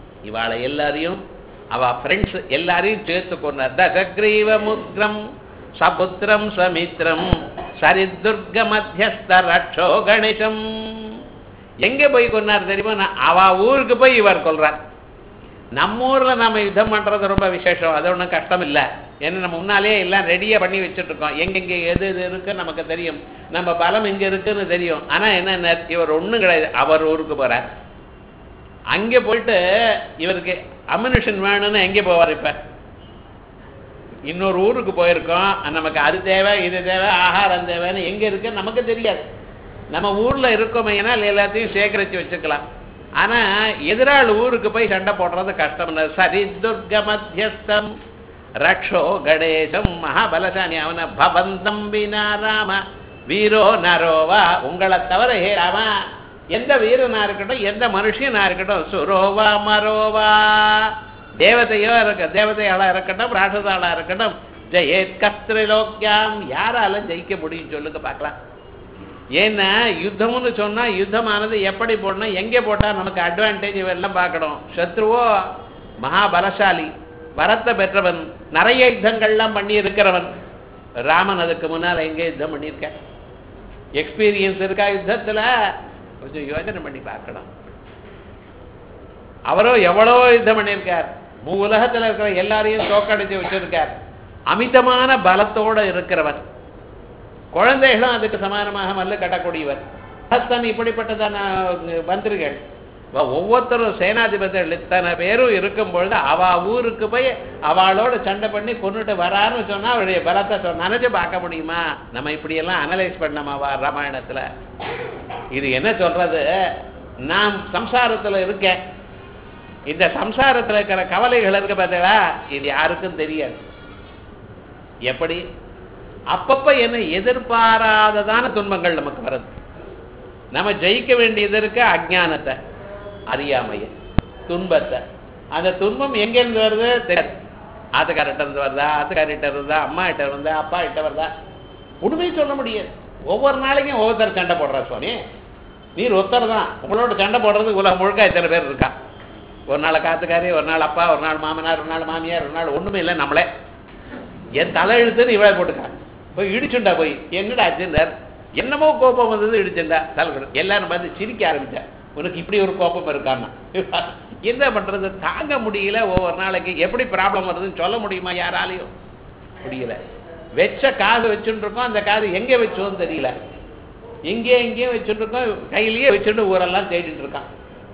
இவாளை எல்லாரையும் அவ ஃப்ரெண்ட்ஸ் எல்லாரையும் சேர்த்து கொண்டார் தசக்ரீவ முக்ரம் சபுத்திரம் சமித்ரம் சரிதுர்க மத்தியஸ்த ரட்சோ கணேசம் எங்க போய் கொன்னார் தெரியுமா நான் அவ ஊருக்கு போய் இவர் கொல்றார் நம்ம ஊர்ல நாம யுத்தம் பண்றது ரொம்ப விசேஷம் அது ஒன்றும் கஷ்டம் இல்லை ஏன்னா நம்ம முன்னாலே எல்லாம் ரெடியா பண்ணி வச்சுட்டு இருக்கோம் எங்கெங்க எது எது இருக்குன்னு நமக்கு தெரியும் நம்ம பலம் எங்க இருக்குன்னு தெரியும் ஆனா என்ன இவர் ஒண்ணும் கிடையாது அவர் ஊருக்கு போறார் அங்கே போயிட்டு இவருக்கு அம்யூனிஷன் வேணும்னு எங்கே போவார் இப்ப இன்னொரு ஊருக்கு போயிருக்கோம் நமக்கு அது தேவை இது தேவை ஆகாரம் தேவைன்னு எங்க இருக்கு நமக்கு தெரியாது நம்ம ஊர்ல இருக்கோமே எல்லாத்தையும் சேகரித்து வச்சுக்கலாம் ஆனா எதிராள் ஊருக்கு போய் சண்டை போடுறது கஷ்டம் சரி துர்க மத்தியஸ்தம் ரக்ஷோ கணேசம் மகாபலசானி அவன பவந்தம் வினா ராம வீரோ நரோவா உங்களை தவிர ஹே ராமா எந்த வீரனா இருக்கட்டும் எந்த மனுஷனா இருக்கட்டும் சுரோவா மரோவா தேவதையோ இருக்க தேவதையாளா இருக்கட்டும் ராட்சதாளா இருக்கட்டும் ஜெயேத் கஸ்திரலோக்கியாம் யாரால ஜெயிக்க முடியும் சொல்லுங்க பார்க்கலாம் ஏன்னா யுத்தம்னு சொன்னா யுத்தமானது எப்படி போடணும் எங்கே போட்டா நமக்கு அட்வான்டேஜ் எல்லாம் பார்க்கணும் சத்ருவோ மகாபலசாலி வரத்தை பெற்றவன் நிறைய யுத்தங்கள்லாம் பண்ணி இருக்கிறவன் ராமன் அதுக்கு முன்னால் எங்கே யுத்தம் பண்ணியிருக்க எக்ஸ்பீரியன்ஸ் இருக்கா யுத்தத்துல கொஞ்சம் யோசனை பண்ணி பார்க்கணும் அவரோ எவ்வளோ யுத்தம் பண்ணியிருக்கார் மூ உலகத்துல இருக்கிற எல்லாரையும் தோக்கடிச்சு வச்சிருக்கார் அமிதமான பலத்தோட இருக்கிறவர் குழந்தைகளும் அதுக்கு சமானமாக மல்லு கட்டக்கூடியவர் ஹஸ்தன் இப்படிப்பட்டதான மந்திரிகள் ஒவ்வொருத்தரும் சேனாதிபதிகள் இத்தனை பேரும் இருக்கும் பொழுது அவ ஊருக்கு போய் அவளோட சண்டை பண்ணி கொண்டுட்டு வரான்னு சொன்னா அவருடைய பலத்தை சொன்ன நினைச்சு பார்க்க முடியுமா நம்ம இப்படியெல்லாம் அனலைஸ் பண்ணமாவா ராமாயணத்துல இது என்ன சொல்றது நான் சம்சாரத்துல இருக்கேன் இந்த சம்சாரத்துல இருக்கிற கவலைகள் இருக்கு பார்த்தீங்களா இது யாருக்கும் தெரியாது எப்படி அப்பப்ப என்ன எதிர்பாராததான துன்பங்கள் நமக்கு வருது நம்ம ஜெயிக்க வேண்டியது இருக்கு அஜானத்தை அறியாமைய துன்பத்தை அந்த துன்பம் எங்கேருந்து வருது தெரியாது ஆத்துக்காரட்ட இருந்து வருதா ஆத்துக்காரிட்ட இருந்தா அம்மா கிட்ட இருந்தா அப்பா கிட்ட வருதா உண்மையை சொல்ல முடியாது ஒவ்வொரு நாளைக்கும் ஒவ்வொருத்தர் சண்டை போடுறா சுவாமி நீர் ஒருத்தர் தான் உங்களோட சண்டை போடுறதுக்கு உலகம் முழுக்க இத்தனை பேர் இருக்கா ஒரு நாள் காத்துக்காரி ஒரு நாள் அப்பா ஒரு நாள் மாமனார் ஒரு நாள் மாமியார் ஒரு நாள் ஒண்ணுமே இல்லை நம்மளே என் தலை இழுத்துன்னு இவளை போட்டுக்கான் போய் இடிச்சுண்டா போய் என்னடா ஆச்சுன்னார் என்னமோ கோபம் வந்தது இடிச்சுண்டா தலை எல்லாரும் பார்த்து சிரிக்க ஆரம்பிச்சா உனக்கு இப்படி ஒரு கோபம் இருக்கான்னா என்ன பண்றது தாங்க முடியல ஒவ்வொரு நாளைக்கு எப்படி ப்ராப்ளம் வருதுன்னு சொல்ல முடியுமா யாராலையும் முடியல வச்ச காது வச்சுட்டு இருக்கோம் அந்த காது எங்க வச்சோன்னு தெரியல எங்கே எங்கேயும் வச்சுட்டு இருக்கோம் கையிலேயே வச்சுட்டு ஊரெல்லாம் தேடிட்டு இருக்கான்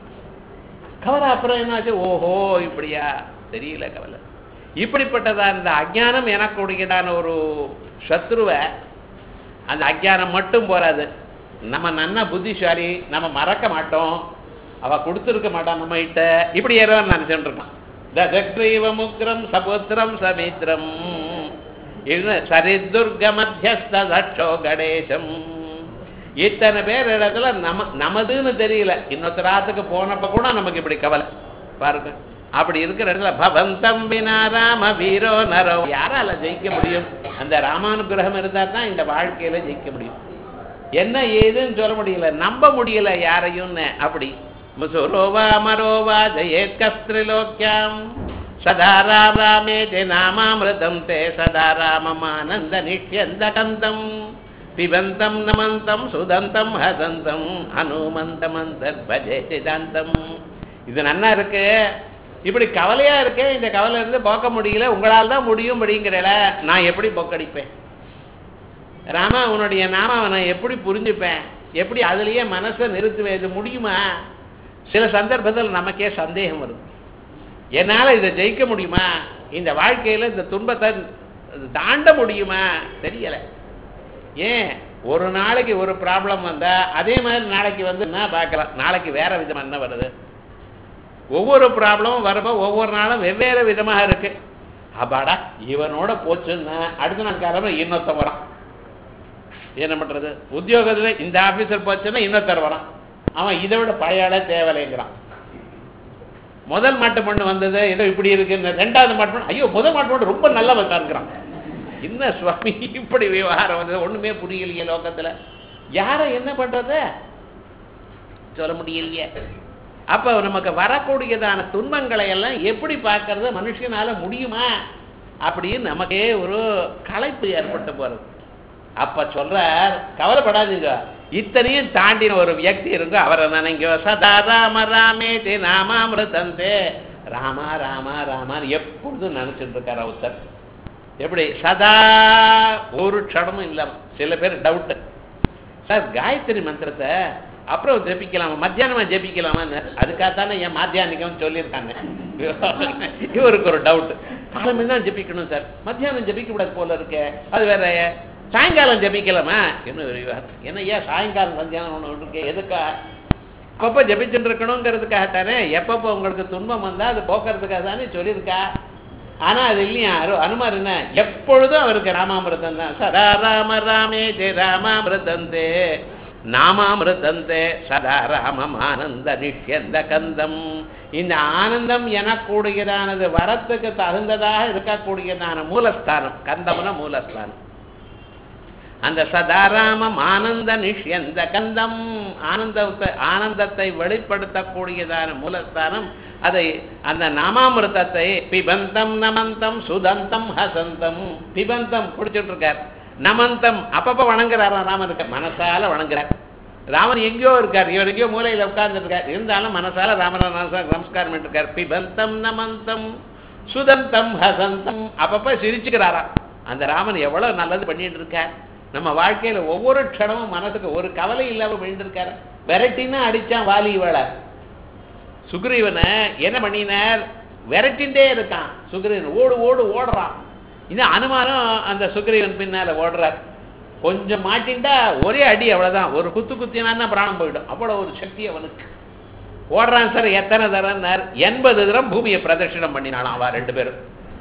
கவலை அப்புறம் என்னாச்சு ஓஹோ இப்படியா தெரியல கவலை இப்படிப்பட்டதா இந்த அஜானம் எனக்குடையதான ஒரு சத்ருவை அந்த அஜானம் மட்டும் போறாது நம்ம நன்ன புத்திசாலி நம்ம மறக்க மாட்டோம் அவ கொடுத்துருக்க மாட்டான் நம்ம கிட்ட இப்படி ஏதோ நினைச்சுட்டு இருக்கான் தசக்ரீவ முக்ரம் சபுத்திரம் சமித்ரம் சரிதுர்க மத்தியஸ்த தட்சோ கணேசம் இத்தனை பேர் இடத்துல நம நமதுன்னு தெரியல இன்னொருத்தர் ஆத்துக்கு போனப்ப கூட நமக்கு இப்படி கவலை பாருங்க அப்படி இருக்கிற இடத்துல பவந்தம் வினா ராம வீரோ நரோ யாரால ஜெயிக்க முடியும் அந்த ராமானுகிரகம் இருந்தா தான் இந்த வாழ்க்கையில ஜெயிக்க முடியும் என்ன ஏதுன்னு சொல்ல முடியல நம்ப முடியல யாரையும்னு அப்படி முசுரோவா மரோவா ஜெயேத் கஸ்திரிலோக்கியம் சதா ராமே ஜெ நாமாமிருதம் தே சதா ராமமானந்த நிஷ்யந்த கந்தம் பிபந்தம் நமந்தம் சுதந்தம் ஹசந்தம் அனுமந்தமந்தர் பஜே சிதாந்தம் இது நன்னா இருக்கு இப்படி கவலையா இருக்கே இந்த கவலை இருந்து போக்க முடியல உங்களால் தான் முடியும் அப்படிங்கிறல நான் எப்படி போக்கடிப்பேன் ராமா உன்னுடைய நாம நான் எப்படி புரிஞ்சுப்பேன் எப்படி அதுலயே மனசை நிறுத்துவேன் இது முடியுமா சில சந்தர்ப்பத்தில் நமக்கே சந்தேகம் வரும் என்னால இதை ஜெயிக்க முடியுமா இந்த வாழ்க்கையில இந்த துன்பத்தை தாண்ட முடியுமா தெரியல ஏன் ஒரு நாளைக்கு ஒரு ப்ராப்ளம் வந்தா அதே மாதிரி நாளைக்கு வந்து நான் பார்க்கலாம் நாளைக்கு வேற விதமா என்ன வருது ஒவ்வொரு ப்ராப்ளமும் வரப்போ ஒவ்வொரு நாளும் வெவ்வேறு விதமாக இருக்கு அப்பாடா இவனோட போச்சுன்னா அடுத்த நாள் காலமே இன்னொருத்தன் வரான் என்ன பண்றது உத்தியோகத்துல இந்த ஆபீசர் போச்சுன்னா இன்னொருத்தர் வரான் அவன் இதை விட பழைய ஆளே தேவையில்லைங்கிறான் முதல் மாட்டு மண்ணு வந்தது ஏதோ இப்படி இருக்குன்னு ரெண்டாவது மாட்டு மண்ணு ஐயோ முதல் மாட்டு மண்ணு ரொம்ப நல்ல வந்தாங்கிறான் என்ன சுவாமி இப்படி விவகாரம் வந்தது ஒண்ணுமே புரியலையே லோகத்துல யார என்ன பண்றது சொல்ல முடியலையே அப்ப நமக்கு வரக்கூடியதான துன்பங்களை எல்லாம் எப்படி பார்க்கறது மனுஷனால முடியுமா அப்படின்னு நமக்கே ஒரு களைப்பு ஏற்பட்டு போறது அப்ப சொல்றார் கவலைப்படாதீங்க இத்தனையும் தாண்டின ஒரு வியக்தி இருக்கும் அவரை நினைங்க சதா ராம ராமே தே நாமாமிருதந்தே ராமா ராமா ராமான்னு எப்பொழுதும் நினைச்சிட்டு இருக்காரு ஒருத்தர் எப்படி சதா ஒரு க்ஷணமும் இல்லாம சில பேர் டவுட் சார் காயத்ரி மந்திரத்தை அப்புறம் ஜெபிக்கலாமா மத்தியானமா ஜெபிக்கலாமான்னு அதுக்காகத்தானே என் மாத்தியானிக்கம் சொல்லியிருக்காங்க இவருக்கு ஒரு டவுட் காலமே தான் ஜெபிக்கணும் சார் மத்தியானம் ஜெபிக்க கூடாது போல இருக்கே அது வேற சாயங்காலம் ஜெபிக்கலாமா என்ன ஒரு விவாதம். என்ன ஏன் சாயங்காலம் சந்தியானம் ஒன்று இருக்கு எதுக்கா அப்பப்போ ஜெபிச்சுட்டு இருக்கணுங்கிறதுக்காகத்தானே எப்பப்போ உங்களுக்கு துன்பம் வந்தா அது போக்குறதுக்காக தானே சொல்லியிருக்கா ஆனா அது இல்லையா அரு- அனுமார் என்ன எப்பொழுதும் அவருக்கு ராமாமிருதம் தான் சதா ராம ராமே ஜெய ராமாமிருதந்தே நாமாமிருதந்தே சதா ராமம் ஆனந்த நிஷ்யந்த கந்தம் இந்த ஆனந்தம் எனக்கூடியதானது வரத்துக்கு தகுந்ததாக இருக்கக்கூடியதான மூலஸ்தானம் கந்தம்னா மூலஸ்தானம் அந்த சதாராமம் ஆனந்த நிஷ்யந்த கந்தம் ஆனந்தத்தை ஆனந்தத்தை வெளிப்படுத்தக்கூடியதான மூலஸ்தானம் அதை அந்த நாமாமிருதத்தை பிபந்தம் நமந்தம் சுதந்தம் ஹசந்தம் பிபந்தம் குடிச்சிட்டு இருக்கார் நமந்தம் அப்பப்ப வணங்குறாராம் ராமனுக்கு மனசால வணங்குறார் ராமன் எங்கேயோ இருக்கார் இவர் எங்கேயோ மூலையில உட்கார்ந்து இருக்கார் இருந்தாலும் மனசால ராமன நமஸ்காரம் பண்ணிட்டு இருக்கார் பிபந்தம் நமந்தம் சுதந்தம் ஹசந்தம் அப்பப்ப சிரிச்சுக்கிறாராம் அந்த ராமன் எவ்வளவு நல்லது பண்ணிட்டு இருக்கார் நம்ம வாழ்க்கையில ஒவ்வொரு க்ஷணமும் மனசுக்கு ஒரு கவலை இல்லாம பண்ணிட்டு இருக்காரு விரட்டினா அடிச்சான் வாலி இவளை சுக்ரீவனை என்ன பண்ணினார் விரட்டின்டே இருக்கான் சுக்ரீவன் ஓடு ஓடு ஓடுறான் இது அனுமானம் அந்த சுக்ரீவன் பின்னால ஓடுறார் கொஞ்சம் மாட்டின்டா ஒரே அடி அவ்வளவுதான் ஒரு குத்து குத்தினான்னா பிராணம் போயிடும் அவ்வளவு ஒரு சக்தி அவனுக்கு ஓடுறான் சார் எத்தனை தரம்னார் எண்பது தரம் பூமியை பிரதட்சிணம் பண்ணினாலாம் அவ ரெண்டு பேரும்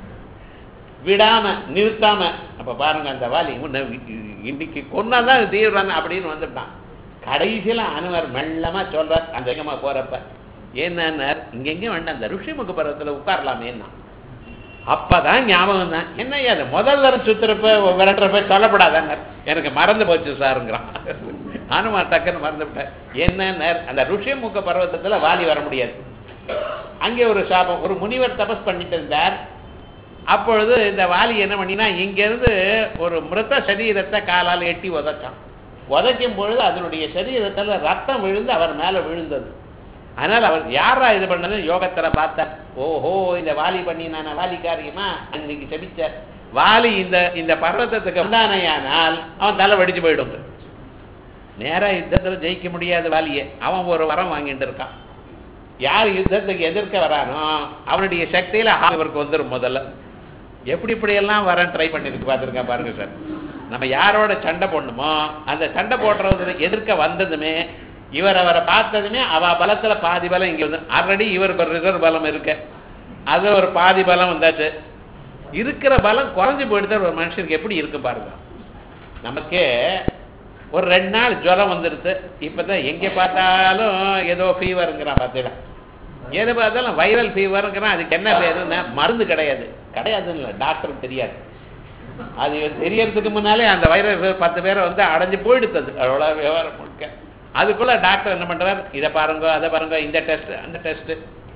விடாம நிறுத்தாம அப்ப பாருங்க அந்த வாலி உன்னை இன்னைக்கு கொண்டாதான் தீவிரம் அப்படின்னு வந்துட்டான் கடைசியில அனுவர் மெல்லமா சொல்றார் அந்த எங்கம்மா போறப்ப என்னன்னார் இங்க எங்க வேண்டாம் அந்த ருஷிமுக பருவத்துல உட்காரலாமேன்னா அப்பதான் ஞாபகம் தான் என்னய்யா அது முதல் தரம் சுத்துறப்ப விரட்டுறப்ப சொல்லப்படாதாங்க எனக்கு மறந்து போச்சு சாருங்கிறான் ஹனுமான் டக்குன்னு மறந்து விட்டார் என்னன்னார் அந்த ருஷிமுக பர்வத்தத்துல வாலி வர முடியாது அங்கே ஒரு சாபம் ஒரு முனிவர் தபஸ் பண்ணிட்டு இருந்தார் அப்பொழுது இந்த வாலி என்ன பண்ணினா இங்கிருந்து ஒரு மிருத சரீரத்தை காலால் எட்டி உதைச்சான் உதைக்கும் பொழுது அதனுடைய சரீரத்தில் ரத்தம் விழுந்து அவர் மேல விழுந்தது அதனால அவர் யாரா இது பண்ணது யோகத்துல பார்த்தார் ஓஹோ இந்த வாலி பண்ணினான வாலி காரியமா அன்னைக்கு செபிச்சார் வாலி இந்த இந்த பர்வத்தத்துக்கு உண்டானையானால் அவன் தலை வெடிச்சு போயிடும் நேரா யுத்தத்துல ஜெயிக்க முடியாத வாலியை அவன் ஒரு வரம் வாங்கிட்டு இருக்கான் யார் யுத்தத்துக்கு எதிர்க்க வரானோ அவனுடைய சக்தியில இவருக்கு வந்துடும் முதல்ல எப்படி இப்படியெல்லாம் வரேன் ட்ரை பண்ணிருக்கு பார்த்துருக்கேன் பாருங்க சார் நம்ம யாரோட சண்டை போடணுமோ அந்த சண்டை போடுறது எதிர்க்க வந்ததுமே இவர் அவரை பார்த்ததுமே அவ பலத்துல பாதி பலம் இங்க வந்து ஆல்ரெடி இவருக்கு ஒரு ரிசர்வ் பலம் இருக்கு அது ஒரு பாதி பலம் வந்தாச்சு இருக்கிற பலம் குறைஞ்சு போயிடுது ஒரு மனுஷனுக்கு எப்படி இருக்கு பாருங்க நமக்கே ஒரு ரெண்டு நாள் ஜுரம் வந்துடுது இப்பதான் எங்க பார்த்தாலும் ஏதோ ஃபீவருங்கிறான் பார்த்தீங்களா எது பார்த்தாலும் வைரல் ஃபீவருங்கிறான் அதுக்கு என்ன பேருன்னா மருந்து கிடையாது கிடையாதுன்னு இல்லை டாக்டருக்கு தெரியாது அது தெரியறதுக்கு முன்னாலே அந்த வைரல் ஃபீவர் பத்து பேரை வந்து அடைஞ்சு போயிடுத்தது அவ்வளோ விவகாரம் முழுக்க அதுக்குள்ள டாக்டர் என்ன பண்றார் இதை பாருங்க அதை பாருங்க இந்த டெஸ்ட் அந்த டெஸ்ட்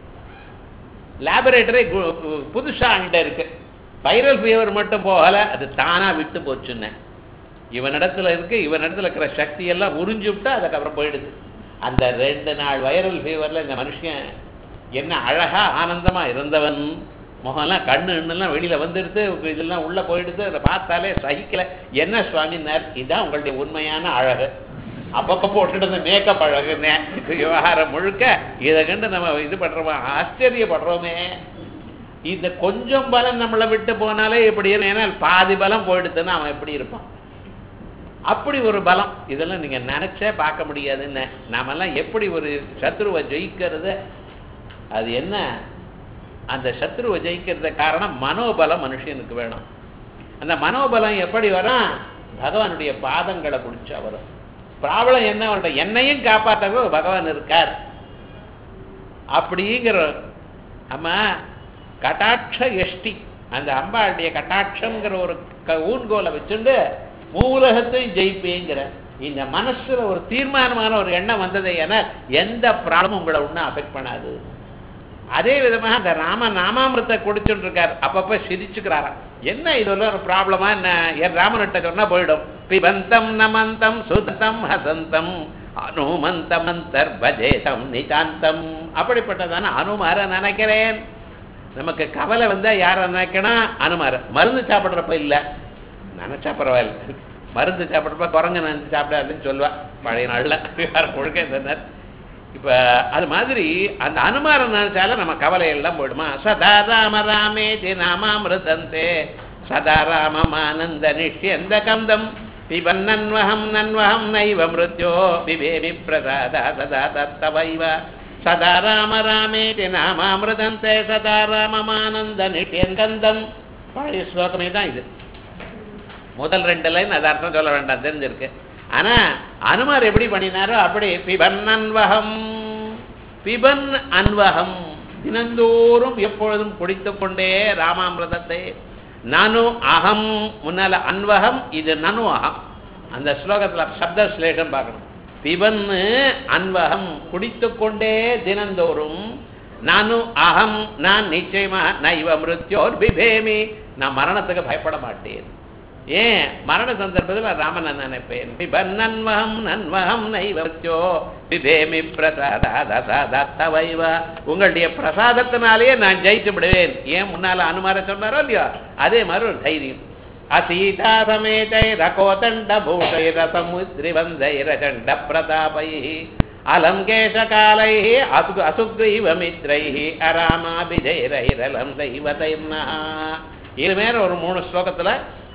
லேபரேட்டரி புதுசா அங்கிட்ட இருக்கு வைரல் ஃபீவர் மட்டும் போகல அது தானா விட்டு போச்சுன்னு இவனிடத்துல இருக்கு இவனிடத்துல இருக்கிற சக்தி எல்லாம் உறிஞ்சு விட்டா அதுக்கப்புறம் போயிடுது அந்த ரெண்டு நாள் வைரல் ஃபீவர்ல இந்த மனுஷன் என்ன அழகா ஆனந்தமா இருந்தவன் முகம்லாம் கண்ணு இன்னெல்லாம் வெளியில வந்துடுது இதெல்லாம் உள்ள போயிடுது அதை பார்த்தாலே சகிக்கல என்ன சுவாமினார் இதுதான் உங்களுடைய உண்மையான அழகு அப்பப்போ போட்டுட்டு மேக்கப் அழகுன்னு விவகாரம் முழுக்க இதை கண்டு நம்ம இது பண்றோமா ஆச்சரியப்படுறோமே இந்த கொஞ்சம் பலம் நம்மளை விட்டு போனாலே இப்படி இருக்கும் ஏன்னா பாதி பலம் போயிடுதுன்னா அவன் எப்படி இருப்பான் அப்படி ஒரு பலம் இதெல்லாம் நீங்க நினைச்சே பார்க்க முடியாதுன்னு நாமெல்லாம் எப்படி ஒரு சத்ருவை ஜெயிக்கிறது அது என்ன அந்த சத்ருவை ஜெயிக்கிறது காரணம் மனோபலம் மனுஷனுக்கு வேணும் அந்த மனோபலம் எப்படி வரும் பகவானுடைய பாதங்களை பிடிச்சா வரும் ப்ராப்ளம் என்ன அவர்கிட்ட என்னையும் காப்பாற்றவோ பகவான் இருக்கார் அப்படிங்கிற அம்மா கட்டாட்ச எஷ்டி அந்த அம்பாளுடைய கட்டாட்சம்ங்கிற ஒரு க- ஊன்கோலை வச்சுண்டு மூலகத்தையும் ஜெயிப்பேங்கிற இந்த மனசுல ஒரு தீர்மானமான ஒரு எண்ணம் வந்ததே என எந்த ப்ராப்ளமும் உங்களை ஒன்றும் அஃபெக்ட் பண்ணாது அதே விதமாக அந்த ராம நாமாமிரத்தை குடிச்சுட்டு இருக்கார் அப்பப்ப சிரிச்சுக்கிறாராம் என்ன இதெல்லாம் ஒரு ப்ராப்ளமா என்ன என் ராமன்கிட்ட சொன்னா போயிடும் பிபந்தம் நமந்தம் சுதந்தம் ஹசந்தம் அனுமந்தமந்தர் பஜேதம் நிதாந்தம் அப்படிப்பட்டதான அனுமார நினைக்கிறேன் நமக்கு கவலை வந்தா யார நினைக்கணும் அனுமார மருந்து சாப்பிடுறப்ப இல்ல நினைச்சா பரவாயில்ல மருந்து சாப்பிடுறப்ப குரங்கு நினைச்சு சாப்பிடாதுன்னு சொல்லுவா பழைய நாள்ல யார் முழுக்க சொன்னார் இப்ப அது மாதிரி அந்த அனுமாரம் நினைச்சாலும் நம்ம கவலை எல்லாம் போயிடுமா சதா ராம ராமே நாமாமிருதந்தே சதா ராமமானந்த நிஷ்யந்த கந்தம் பிபன் நன்வகம் நன்வகம் நைவ மிருத்யோ பிபேமி பிரசாதா சதா தத்தவைவ சதா ராம ராமே நாமாமிருதந்தே சதா ராமமானந்த நிஷ்யன் கந்தம் பழைய ஸ்லோகமே தான் இது முதல் ரெண்டு லைன் அது அர்த்தம் சொல்ல வேண்டாம் தெரிஞ்சிருக்கு ஆனா அனுமார் எப்படி பண்ணினாரோ அப்படி பிபன் அன்வகம் பிபன் அன்வகம் தினந்தோறும் எப்பொழுதும் குடித்துக் கொண்டே ராமாமிரதத்தை நனு அகம் முன்னால அன்வகம் இது நனு அகம் அந்த ஸ்லோகத்துல சப்த ஸ்லேஷம் பார்க்கணும் பிபன் அன்வகம் குடித்துக் கொண்டே தினந்தோறும் நானு அகம் நான் நிச்சயமா நைவ மிருத்யோர் பிபேமி நான் மரணத்துக்கு பயப்பட மாட்டேன் ஏன் மரண சந்தர்ப்பத்தில் ராமனை நினைப்பேன் பிபன் நன்வகம் நன்வகம் நைவத்தியோ பிபேமி பிரசாதாதசாதத்தவைவ உங்களுடைய பிரசாதத்தினாலேயே நான் ஜெயித்து விடுவேன் ஏன் முன்னால அனுமார சொன்னாரோ இல்லையோ அதே மாதிரி ஒரு தைரியம் அசீதா சமேதைர கோதண்ட பூஷைர சமுத்ரிவந்தைர சண்ட பிரதாபை அலம் கேசகாலை அசு அசுக்ரீவ மித்ரை அராமாபிஜைரைரலம் தெய்வதைர்னா இது மேல ஒரு மூணு ஸ்லோகத்துல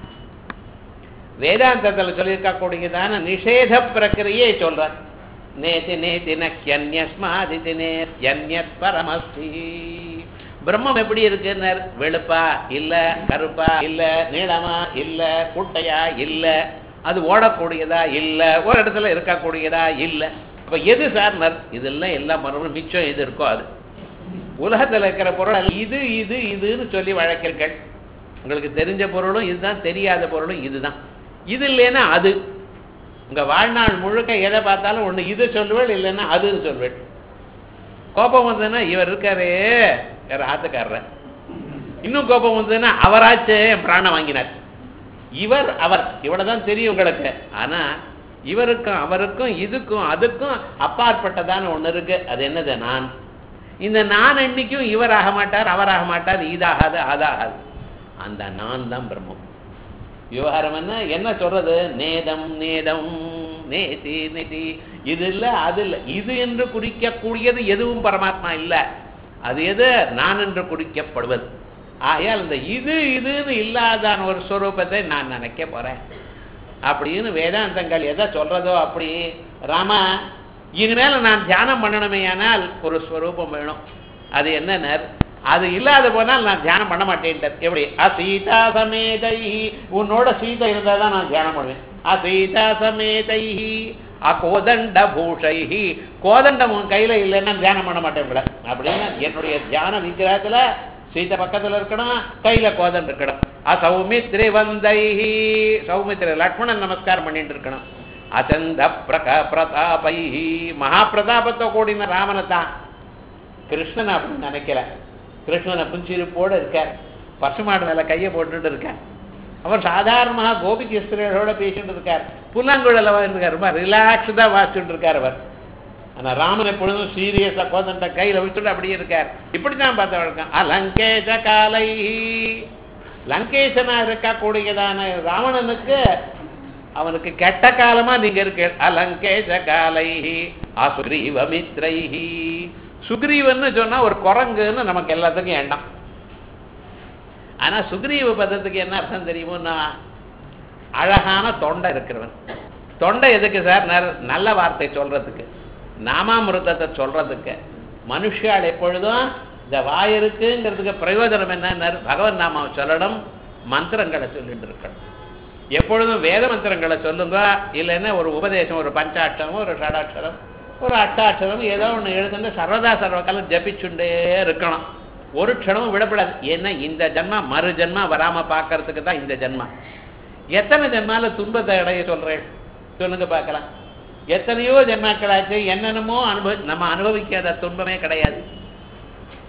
வேதாந்தத்தில் சொல்லியிருக்கக்கூடியதான நிஷேத பிரக்கிரியை சொல்றார் நேதி நேதி நக்கியன்யஸ்மாதிதி நேத்யன்யத் பரமஸ்தி பிரம்மம் எப்படி இருக்குன்னார் வெளுப்பா இல்ல கருப்பா இல்ல நீளமா இல்ல குட்டையா இல்ல அது ஓடக்கூடியதா இல்ல ஒரு இடத்துல இருக்கக்கூடியதா இல்ல அப்ப எது சார்னர் இதெல்லாம் எல்லா மரமும் மிச்சம் எது இருக்கோ அது உலகத்துல இருக்கிற பொருள் இது இது இதுன்னு சொல்லி வழக்கீர்கள் உங்களுக்கு தெரிஞ்ச பொருளும் இதுதான் தெரியாத பொருளும் இதுதான் இது இல்லைன்னா அது உங்க வாழ்நாள் முழுக்க எதை பார்த்தாலும் ஒண்ணு இது சொல்லுவேள் இல்லைன்னா அதுன்னு சொல்வேள் கோபம் வந்ததுன்னா இவர் இருக்காரு யார் ஆத்துக்காரர் இன்னும் கோபம் வந்ததுன்னா அவராச்சு என் பிராணம் வாங்கினார் இவர் அவர் இவ்வளவுதான் தெரியும் உங்களுக்கு ஆனா இவருக்கும் அவருக்கும் இதுக்கும் அதுக்கும் அப்பாற்பட்டதான ஒண்ணு இருக்கு அது என்னது நான் இந்த நான் என்னைக்கும் இவர் ஆக மாட்டார் அவர் ஆக மாட்டார் இதாகாது அதாகாது அந்த நான் தான் பிரம்மம் விவகாரம் என்ன என்ன சொல்றது நேதம் நேதம் நேதி நேதி இது இல்ல அது இல்ல இது என்று குறிக்கக்கூடியது எதுவும் பரமாத்மா இல்ல அது எது நான் என்று குறிக்கப்படுவது ஆகையால் இந்த இது இதுன்னு இல்லாதான ஒரு ஸ்வரூபத்தை நான் நினைக்க போறேன் அப்படின்னு வேதாந்தங்கள் எதை சொல்றதோ அப்படி ராமா இனிமேல நான் தியானம் பண்ணணுமேயானால் ஒரு ஸ்வரூபம் வேணும் அது என்ன அது இல்லாத போனால் நான் தியானம் பண்ண மாட்டேன்ட்டார் எப்படி அசீதா சமேதை உன்னோட சீதை இருந்தால் தான் நான் தியானம் பண்ணுவேன் அசீதா சமேதை அகோதண்ட பூஷை கோதண்டம் உன் கையில இல்லைன்னா தியானம் பண்ண மாட்டேன் கூட அப்படின்னு என்னுடைய தியான விக்கிரகத்துல சீதை பக்கத்துல இருக்கணும் கையில கோதன் இருக்கணும் அசௌமித்ரி வந்தை சௌமித்ரி லக்ஷ்மணன் நமஸ்காரம் பண்ணிட்டு இருக்கணும் அச்சந்த பிரக பிரதாபை மகா பிரதாபத்தை கூடின ராமனை தான் கிருஷ்ணன் அப்படின்னு நினைக்கல கிருஷ்ணனை புஞ்சிருப்போடு இருக்கார் பசுமாடு மேல கையை போட்டுட்டு இருக்கார் அவர் சாதாரணமாக கோபிக்கு ஸ்திரீகளோட பேசிட்டு இருக்கார் புல்லாங்குழல இருக்கார் ரொம்ப ரிலாக்ஸ்டா வாசிச்சுட்டு இருக்கார் அவர் ஆனா ராமன் எப்பொழுதும் சீரியஸா கோதண்ட கையில வச்சுட்டு அப்படியே இருக்கார் இப்படித்தான் பார்த்த வழக்கம் அலங்கேச காலை லங்கேசனா இருக்கக்கூடியதான ராவணனுக்கு அவனுக்கு கெட்ட காலமா நீங்க இருக்க அலங்கேச காலை அசுக்ரீவ மித்ரைஹி சுக்ரீவன்னு சொன்னா ஒரு குரங்குன்னு நமக்கு எல்லாத்துக்கும் எண்ணம் ஆனா சுக்ரீவ பதத்துக்கு என்ன அர்த்தம் தெரியுமோன்னா அழகான தொண்டை இருக்கிறவன் தொண்டை எதுக்கு சார் நல்ல வார்த்தை சொல்றதுக்கு நாமாமிருதத்தை சொல்றதுக்கு மனுஷால் எப்பொழுதும் இந்த வாய் இருக்குங்கிறதுக்கு பிரயோஜனம் என்ன பகவன் நாமாவை சொல்லணும் மந்திரங்களை சொல்லிட்டு இருக்கணும் எப்பொழுதும் வேத மந்திரங்களை சொல்லுங்க இல்லைன்னா ஒரு உபதேசம் ஒரு பஞ்சாட்சரம் ஒரு ஷடாட்சரம் ஒரு அட்டாட்சரம் ஏதோ ஒன்று எழுதுன்னு சர்வதா சர்வகாலம் ஜபிச்சுட்டே இருக்கணும் ஒரு க்ஷணமும் விடப்படாது ஏன்னா இந்த ஜென்மா மறு ஜென்மா வராம பார்க்கறதுக்கு தான் இந்த ஜென்மா எத்தனை ஜென்மால துன்பத்தை அடைய சொல்றேன் சொல்லுங்க பார்க்கலாம் எத்தனையோ ஜென்மாக்களாச்சு என்னென்னமோ அனுபவி நம்ம அனுபவிக்காத துன்பமே கிடையாது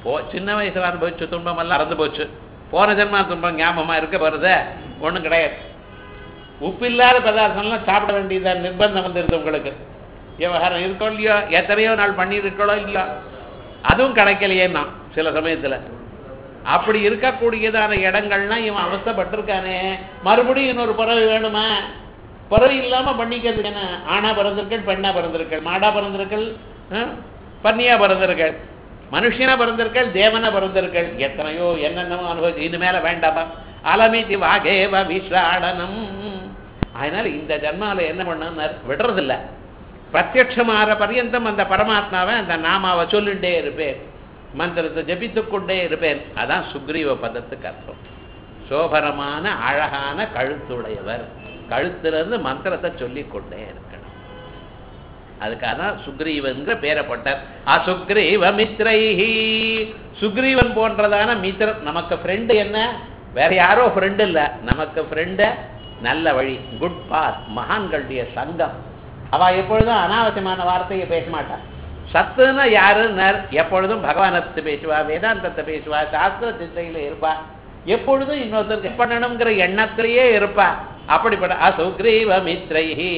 போ சின்ன வயசுல அனுபவிச்ச துன்பம் எல்லாம் மறந்து போச்சு போன ஜென்மா துன்பம் ஞாபகமா இருக்க போறது ஒண்ணும் கிடையாது உப்பில்லாத பதார்த்தம்லாம் சாப்பிட வேண்டியதா நிர்பந்தம் வந்துருது உங்களுக்கு விவகாரம் இருக்கோ இல்லையோ எத்தனையோ நாள் பண்ணியிருக்கோ இல்லையோ அதுவும் கிடைக்கலையேன்னா சில சமயத்துல அப்படி இருக்கக்கூடியதான இடங்கள்லாம் இவன் அவஸ்தைப்பட்டிருக்கானே மறுபடியும் இன்னொரு பிறவி வேணுமா பிறவி இல்லாம பண்ணிக்கிறதுக்கு என்ன ஆணா பிறந்திருக்கள் பெண்ணா பிறந்திருக்கள் மாடா பிறந்திருக்கள் ஆ? பன்னியா பிறந்திருக்கள் மனுஷனா பிறந்திருக்கள் தேவனா பிறந்திருக்கள் எத்தனையோ என்னென்னமோ அனுபவிச்சு இனிமேல வேண்டாமா அலமிதி வாகேவ விஷாடனம் அதனால இந்த ஜன்மால என்ன பண்ண விடுறதில்ல பிரத்யட்சமாற பர்யந்தம் அந்த பரமாத்மாவை அந்த நாமாவை சொல்லிட்டே இருப்பேன் மந்திரத்தை ஜபித்துக் கொண்டே இருப்பேன் அதான் சுக்ரீவ பதத்துக்கு அர்த்தம் சோபரமான அழகான கழுத்துடையவர் கழுத்திலிருந்து மந்திரத்தை சொல்லிக் கொண்டே இருக்கணும் அதுக்காக தான் சுக்ரீவன்கிற பேரப்பட்டார் அசுக்ரீவ மித்ரைஹி சுக்ரீவன் போன்றதான மித்திரன் நமக்கு ஃப்ரெண்டு என்ன வேற யாரோ ஃப்ரெண்டு இல்ல நமக்கு ஃப்ரெண்டு நல்ல வழி குட் பாத் மகான்களுடைய சங்கம் அவ எப்பொழுதும் அனாவசியமான வார்த்தையை பேச மாட்டா சத்துன்னா யாருன்னார் எப்பொழுதும் பகவானத்தை பேசுவா வேதாந்தத்தை பேசுவா சாஸ்திர சிந்தையில இருப்பா எப்பொழுதும் இன்னொருத்தருக்கு பண்ணணுங்கிற எண்ணத்திலேயே இருப்பா அப்படிப்பட்ட அசுக்ரீவ மித்ரைஹி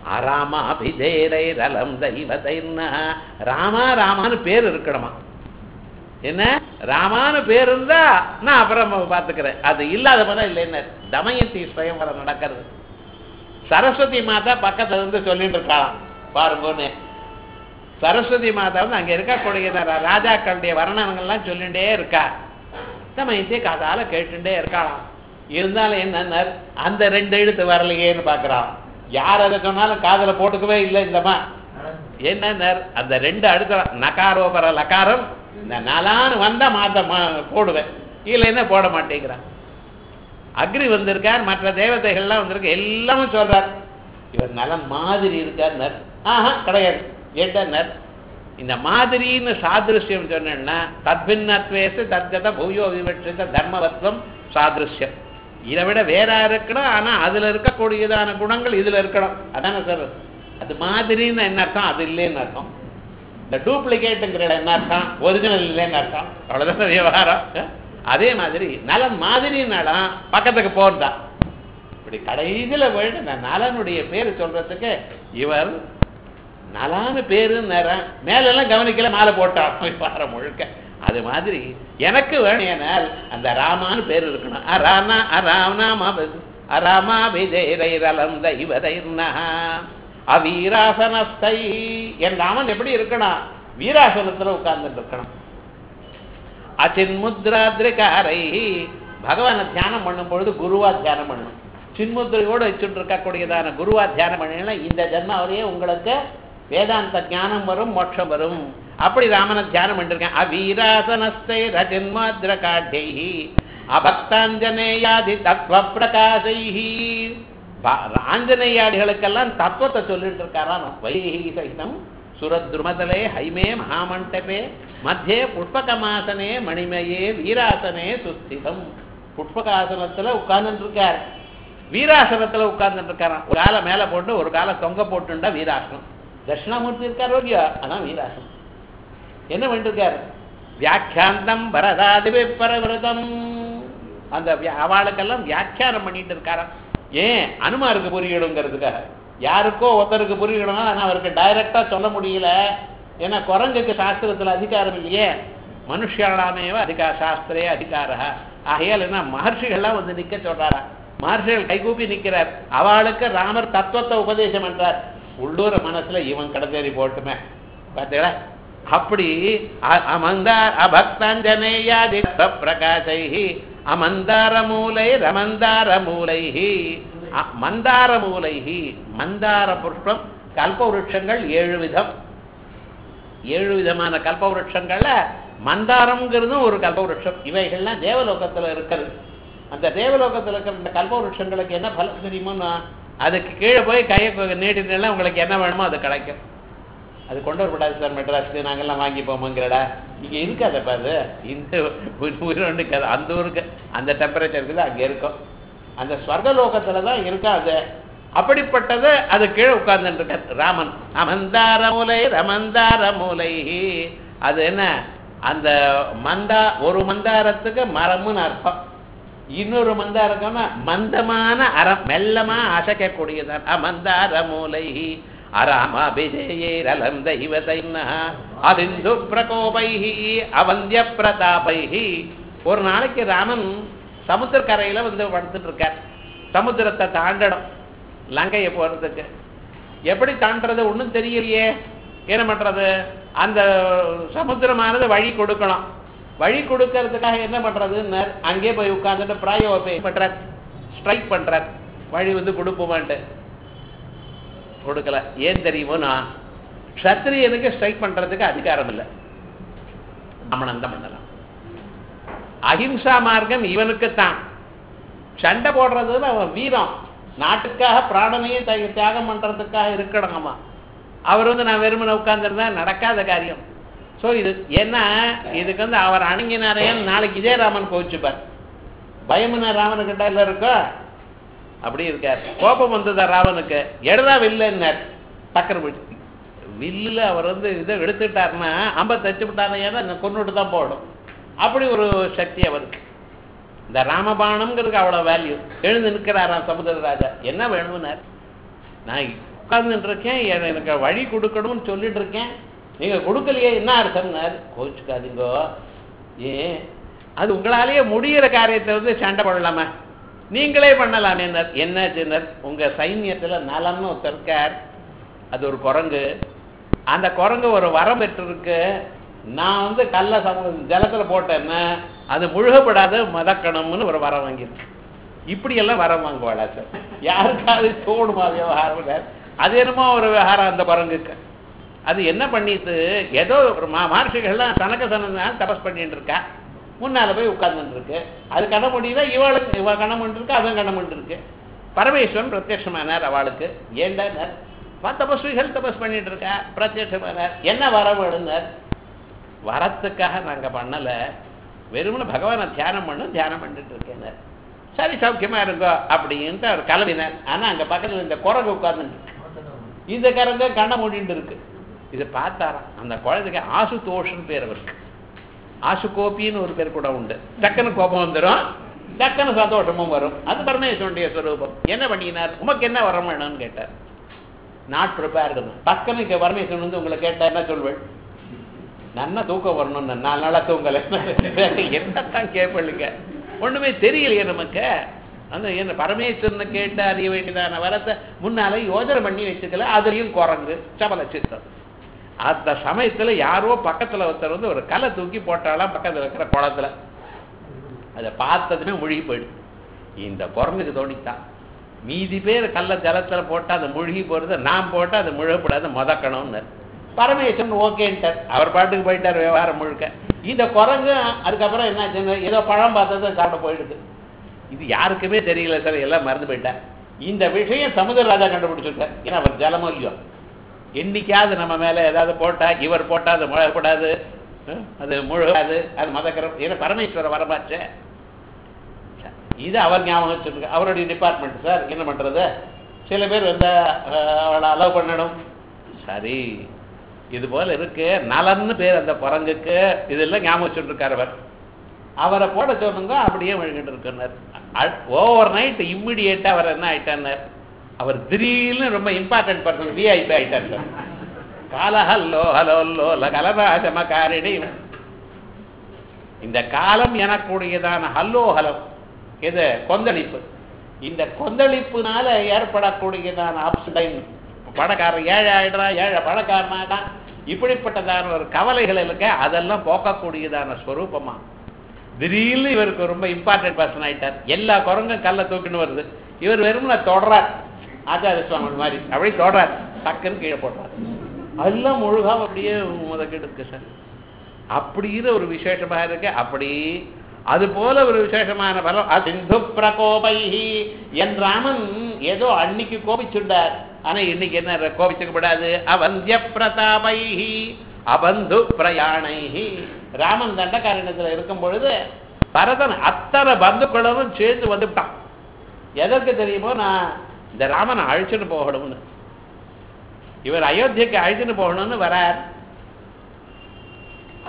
அராமாபிதேரை ரலம் தெய்வதைன்னா ராமா ராமான்னு பேர் இருக்கணுமா என்ன ராமான்னு பேர் இருந்தா நான் அப்புறம் பார்த்துக்கிறேன் அது இல்லாத போனா இல்லைன்னு தமயந்தி ஸ்வயம்வரம் நடக்கிறது சரஸ்வதி மாதா பக்கத்துல இருந்து சொல்லிட்டு இருக்காளாம் பாருங்கன்னு சரஸ்வதி மாதா வந்து அங்க இருக்கக்கூடிய ரா- ராஜாக்களுடைய வர்ணனங்கள்லாம் சொல்லிட்டே இருக்கா தமயந்தி காதால கேட்டுட்டே இருக்காளாம் இருந்தாலும் என்ன அந்த ரெண்டு எழுத்து வரலையேன்னு பார்க்கறான் யார் அதை சொன்னாலும் காதுல போட்டுக்கவே இல்லை இந்தமா என்ன அந்த ரெண்டு அடுத்த நகாரோபர லகாரம் இந்த நலான்னு வந்தா மாத்த மா- போடுவேன் இல்லைன்னா போட மாட்டேங்கிறான் அக்னி வந்திருக்கார் மற்ற தேவதைகள்லாம் வந்திருக்கு எல்லாமும் சொல்றார் இவர் நலன் மாதிரி இருக்கார் ஆஹா கிடையாது ஏட்டார் இந்த மாதிரின்னு சாதிருஷ்யம் சொன்னேன்னா தத்பின்னத்வேசு தத்கத பூயோ விவட்சித தர்மவத்வம் சாதிருஷ்யம் இதை விட வேற இருக்கணும் ஆனா அதுல இருக்கக்கூடியதான குணங்கள் இதுல இருக்கணும் அதானே சார் அது மாதிரின்னு என்ன அர்த்தம் அது இல்லைன்னு அர்த்தம் இந்த டூப்ளிகேட்டுங்கிற என்ன அர்த்தம் ஒரிஜினல் இல்லைன்னு அர்த்தம் அவ்வளவுதான் விவகாரம் அதே மாதிரி நலன் மாதிரி நலம் பக்கத்துக்கு போறதா இப்படி கடைசியில போயிட்டு இந்த நலனுடைய பேரு சொல்றதுக்கு இவர் நலான்னு பேருன்னு மேலெல்லாம் கவனிக்கல மாலை போட்டான் விவகாரம் முழுக்க அது மாதிரி எனக்கு வேணும் அந்த ராமான்னு பேர் இருக்கணும் அரானா அராமநாம அராமா விஜயரை ரலம் தெய்வதைர்னா அவீராசனஸ்தை என் ராமன் எப்படி இருக்கணும் வீராசனத்துல உட்கார்ந்துட்டு இருக்கணும் அச்சின்முத்ராத்ரிகாரை பகவானை தியானம் பண்ணும் பொழுது குருவா தியானம் பண்ணணும் சின்முத்திரையோடு வச்சுட்டு இருக்கக்கூடியதான குருவா தியானம் பண்ணினா இந்த ஜென்மாவிலேயே உங்களுக்கு வேதாந்த ஞானம் வரும் மோட்சம் வரும் அப்படி ராமனை தியானம் பண்ணிருக்கேன் அவீராசனஸ்தை ரஜன்மாத்ர காட்டை அபக்தாஞ்சனேயாதி தத்துவ பிரகாசைஹி ஆஞ்சநேயாடிகளுக்கெல்லாம் தத்துவத்தை சொல்லிட்டு இருக்காராம் வைஹி சகிதம் சுரத்ருமதலே ஹைமே மகாமண்டபே மத்தியே புஷ்பகமாசனே மணிமயே வீராசனே சுஸ்திதம் புஷ்பகாசனத்துல உட்கார்ந்துட்டு இருக்கார் வீராசனத்துல உட்கார்ந்துட்டு இருக்காராம் ஒரு காலை மேல போட்டு ஒரு காலை தொங்க போட்டுண்டா வீராசனம் தட்சிணாமூர்த்தி இருக்காரோ இல்லையா அதான் வீராசனம் என்ன பண்ணிட்டு இருக்காரு வியாக்கியாந்தம் பரதாதிபி பரவிரதம் அந்த வியா- அவளுக்கெல்லாம் வியாக்கியானம் பண்ணிட்டு இருக்காராம் ஏன் அனுமாருக்கு புரியணுங்கிறதுக்காக யாருக்கோ ஒருத்தருக்கு புரியணும் ஆனா அவருக்கு டைரக்டா சொல்ல முடியல ஏன்னா குரங்குக்கு சாஸ்திரத்துல அதிகாரம் இல்லையே மனுஷாலாமேவ அதிகா சாஸ்திரே அதிகார ஆகையால் என்ன மகர்ஷிகள்லாம் வந்து நிக்க சொல்றாரா மகர்ஷிகள் கைகூப்பி நிக்கிறார் அவளுக்கு ராமர் தத்துவத்தை உபதேசம் பண்றார் உள்ளூர மனசுல இவன் கடத்தேறி போட்டுமே பார்த்தீங்களா அப்படி அ- அமந்தார் அபக்தாஞ்சனேயாதி பிரகாசை அமந்தார மூலை ரமந்தார மூலை மந்தார மூலை மந்தார புஷ்பம் கல்ப விருட்சங்கள் ஏழு விதம் ஏழு விதமான கல்ப விருட்சங்கள்ல மந்தாரம்ங்கிறதும் ஒரு கல்ப விருட்சம் இவைகள்லாம் தேவலோகத்துல இருக்கிறது அந்த தேவலோகத்துல இருக்கிற இந்த கல்ப விருட்சங்களுக்கு என்ன பலம் தெரியுமோன்னா அதுக்கு கீழே போய் கையை நீட்டினா உங்களுக்கு என்ன வேணுமோ அது கிடைக்கும் அது கொண்டு வரப்படாது சார் மெட்ராஸ்க்கு நாங்கெல்லாம் வாங்கி போமோங்கிறடா இங்க இருக்காதப்பா அது இந்த உயிரோண்டுக்கு அது அந்த ஊருக்கு அந்த டெம்பரேச்சருக்கு தான் அங்க இருக்கும் அந்த ஸ்வர்கலோகத்துல தான் இருக்கா அது அப்படிப்பட்டது அது கீழே உட்கார்ந்துட்டு இருக்க ராமன் அமந்தார மூலை ரமந்தார மூலை அது என்ன அந்த மந்தா ஒரு மந்தாரத்துக்கு மரம்னு அர்த்தம் இன்னொரு மந்தாரம்னா மந்தமான அறம் மெல்லமா அசைக்கக்கூடியதான் அமந்தார மூலை அராமாபிஜேரலம் தெய்வதைன்னா அதிந்து பிரகோபைஹி அவந்திய பிரதாபைஹி ஒரு நாளைக்கு ராமன் சமுத்திரக்கரையில வந்து படுத்துட்டு இருக்கார் சமுத்திரத்தை தாண்டணும் லங்கையை போறதுக்கு எப்படி தாண்டறது ஒண்ணும் தெரியலையே என்ன பண்றது அந்த சமுத்திரமானது வழி கொடுக்கணும் வழி கொடுக்கறதுக்காக என்ன பண்றதுன்னு அங்கே போய் உட்கார்ந்துட்டு பிராயோபே பண்றார் ஸ்ட்ரைக் பண்றார் வழி வந்து கொடுப்போமான்ட்டு கொடுக்கல ஏன் தெரியுமோ நான் க்ஷத்திரியனுக்கு ஸ்ட்ரைக் பண்றதுக்கு அதிகாரம் இல்லை அமனந்தம் பண்ணலாம் அஹிம்சா மார்க்கம் இவனுக்குத்தான் சண்டை போடுறதுன்னு அவன் வீரம் நாட்டுக்காக பிராணனையும் தி- தியாகம் பண்றதுக்காக இருக்கணும் அவன் அவர் வந்து நான் வெறுமனை உட்கார்ந்துருந்தா நடக்காத காரியம் ஸோ இது ஏன்னா இதுக்கு வந்து அவர் அணங்கினாரையன் நாளைக்கு இதே ராமன் கோவிச்சுப்பார் பயமுன ராமனுக்கிட்ட இல்லை இருக்கோ அப்படி இருக்கார் கோபம் வந்ததா ராவனுக்கு எடுதா வில்லுன்னார் டக்கர் போயிட்டு வில்லுல அவர் வந்து இதை எடுத்துட்டாருன்னா அம்ப தச்சு விட்டாருன்னா கொண்டுட்டு தான் போடும் அப்படி ஒரு சக்தி அவருக்கு இந்த ராமபாணம்ங்கிறதுக்கு அவ்வளோ வேல்யூ எழுந்து நிற்கிறாராம் சமுதிரராஜா என்ன வேணும்னார் நான் உட்கார்ந்துட்டு இருக்கேன் எ- எனக்கு வழி கொடுக்கணும்னு சொல்லிட்டு இருக்கேன் நீங்க கொடுக்கலையே என்ன அர்த்தம்னார் கோச்சுக்காதீங்கோ ஏன் அது உங்களாலேயே முடியிற காரியத்தை வந்து சண்டை போடலாமா நீங்களே பண்ணலாமே என்ன சின்னர் உங்க சைன்யத்துல நலம்னு ஒருத்தர் இருக்கார் அது ஒரு குரங்கு அந்த குரங்கு ஒரு வரம் பெற்றிருக்கு நான் வந்து கல்ல சம ஜலத்துல போட்டேன்னா அது முழுகப்படாத மதக்கணும்னு ஒரு வரம் வாங்கியிருக்கு இப்படி எல்லாம் வரம் வாங்குவாளா சார் யாருக்காவது தோணுமா விவகாரம் சார் அது என்னமோ ஒரு விவகாரம் அந்த குரங்குக்கு அது என்ன பண்ணிட்டு ஏதோ ஒரு மா மகர்ஷிகள்லாம் சனக்க சனந்தான் தபஸ் பண்ணிட்டு இருக்கா முன்னால போய் உட்கார்ந்துட்டு இருக்கு அது கண்ண முடியல இவளுக்கு இவ கண்ண இருக்கு அவன் கண்ண இருக்கு பரமேஸ்வரன் பிரத்யட்சமானார் அவளுக்கு ஏண்டார் தபஸ்விகள் தபஸ் பண்ணிட்டு இருக்கா பிரத்யட்சமானார் என்ன வர வேணும்னார் வரத்துக்காக நாங்க பண்ணல வெறுமனே பகவானை தியானம் பண்ணும் தியானம் பண்ணிட்டு இருக்கேன் சரி சௌக்கியமா இருங்கோ அப்படின்ட்டு அவர் கிளம்பினார் ஆனா அங்க பக்கத்துல இந்த குரங்கு உட்கார்ந்துட்டு இருக்கு இந்த கரங்க கண்ணை மூடிட்டு இருக்கு இதை பார்த்தாராம் அந்த குழந்தைக்கு ஆசுதோஷன் பேர் அவருக்கு ஆசுகோபின்னு ஒரு பேர் கூட உண்டு டக்குன்னு கோபம் வந்துடும் டக்குன்னு சந்தோஷமும் வரும் அது பரமேஸ்வரனுடைய ஸ்வரூபம் என்ன பண்ணினார் உமக்கு என்ன வரம் வேணும்னு கேட்டார் நாட் ப்ரிப்பேர்டு டக்குன்னு இங்க பரமேஸ்வரன் வந்து உங்களை கேட்டா என்ன சொல்வேன் நன்னா தூக்கம் வரணும்னு நாலு நாளா தூங்கல என்னத்தான் கேட்பளுங்க ஒண்ணுமே தெரியலையே நமக்கு அந்த என்ன பரமேஸ்வரனை கேட்டு அறிய வேண்டியதான வரத்தை முன்னால யோஜனை பண்ணி வச்சுக்கல அதுலயும் குரங்கு சபல சித்தம் அந்த சமயத்துல யாரோ பக்கத்துல ஒருத்தர் வந்து ஒரு கலை தூக்கி போட்டாலாம் பக்கத்துல இருக்கிற குளத்துல அதை பார்த்ததுமே முழுகி போயிடுது இந்த குரங்குக்கு தோணித்தான் மீதி பேர் கல்ல ஜலத்துல போட்டா அது முழுகி போறது நான் போட்டா அது முழுகப்படாது முதக்கணும்னு பரமேஸ்வரன் ஓகேன்ட்டார் அவர் பாட்டுக்கு போயிட்டார் விவகாரம் முழுக்க இந்த குரங்கு அதுக்கப்புறம் என்ன ஏதோ பழம் பார்த்ததை சாப்பிட போயிடுது இது யாருக்குமே தெரியல சார் எல்லாம் மறந்து போயிட்டேன் இந்த விஷயம் சமுதிரராஜா கண்டுபிடிச்சிருக்கார் ஏன்னா அவர் ஜலமோ இல்லையோ என்னைக்காவது நம்ம மேல ஏதாவது போட்டா இவர் போட்டா அது முழப்படாது அஹ், அது முழுகாது அது மதக்கரம் ஏன்னா பரமேஸ்வர வரமாச்சே இது அவர் ஞாபகம் வச்சிருக்கு அவருடைய டிபார்ட்மெண்ட் சார் என்ன பண்றது சில பேர் வந்து அஹ், அவளை அலோவ் பண்ணணும் சரி இது போல இருக்கு நலன்னு பேர் அந்த குரங்குக்கு இதெல்லாம் ஞாபகம் வச்சுட்டு இருக்காரு அவர் அவரை போட சொல்லுங்க அப்படியே வழிகிட்டு இருக்கிறார் ஓவர் நைட் இம்மிடியேட்டா அவர் என்ன ஆயிட்டார் அவர் திடீர்னு ரொம்ப இம்பார்ட்டன்ட் பர்சன் விஐபி ஆயிட்டார் சார் காலஹல்லோ ஹலோ லோ கலராஜமகாரிணி இந்த காலம் எனக்கூடியதான ஹல்லோ ஹலம் இது கொந்தளிப்பு இந்த கொந்தளிப்புனால ஏற்படக்கூடியதான அப்ஸ் டைம் பணக்காரன் ஏழை ஆயிடுறான் ஏழை பணக்காரனாடான் இப்படிப்பட்டதான ஒரு கவலைகள் இருக்க அதெல்லாம் போக்கக்கூடியதான ஸ்வரூபமா திடீர்னு இவருக்கு ரொம்ப இம்பார்ட்டன்ட் பர்சன் ஆயிட்டார் எல்லா குரங்கும் கல்ல தூக்கின்னு வருது இவர் வெறும் தொடரார் ஆச்சாரிய சுவாமி மாதிரி அப்படியே தொடரார் டக்குன்னு கீழே போடுறார் அதெல்லாம் முழுகாம அப்படியே முதக்கிட்டு இருக்கு சார் அப்படிங்கிற ஒரு விசேஷமா இருக்கு அப்படி அது போல ஒரு விசேஷமான பலம் சிந்து பிரகோபைஹி என் ராமன் ஏதோ அன்னைக்கு கோபிச்சுட்டார் ஆனா இன்னைக்கு என்ன கோபிச்சுக்கப்படாது அவந்திய பிரதாபைஹி அபந்து பிரயாணைஹி ராமன் தண்டகாரண்யத்துல இருக்கும் பொழுது பரதன் அத்தனை பந்துக்களும் சேர்ந்து வந்துவிட்டான் எதற்கு தெரியுமோ நான் இந்த ராமனை அழிச்சுட்டு போகணும்னு இவர் அயோத்தியக்கு அழிச்சுட்டு போகணும்னு வரார்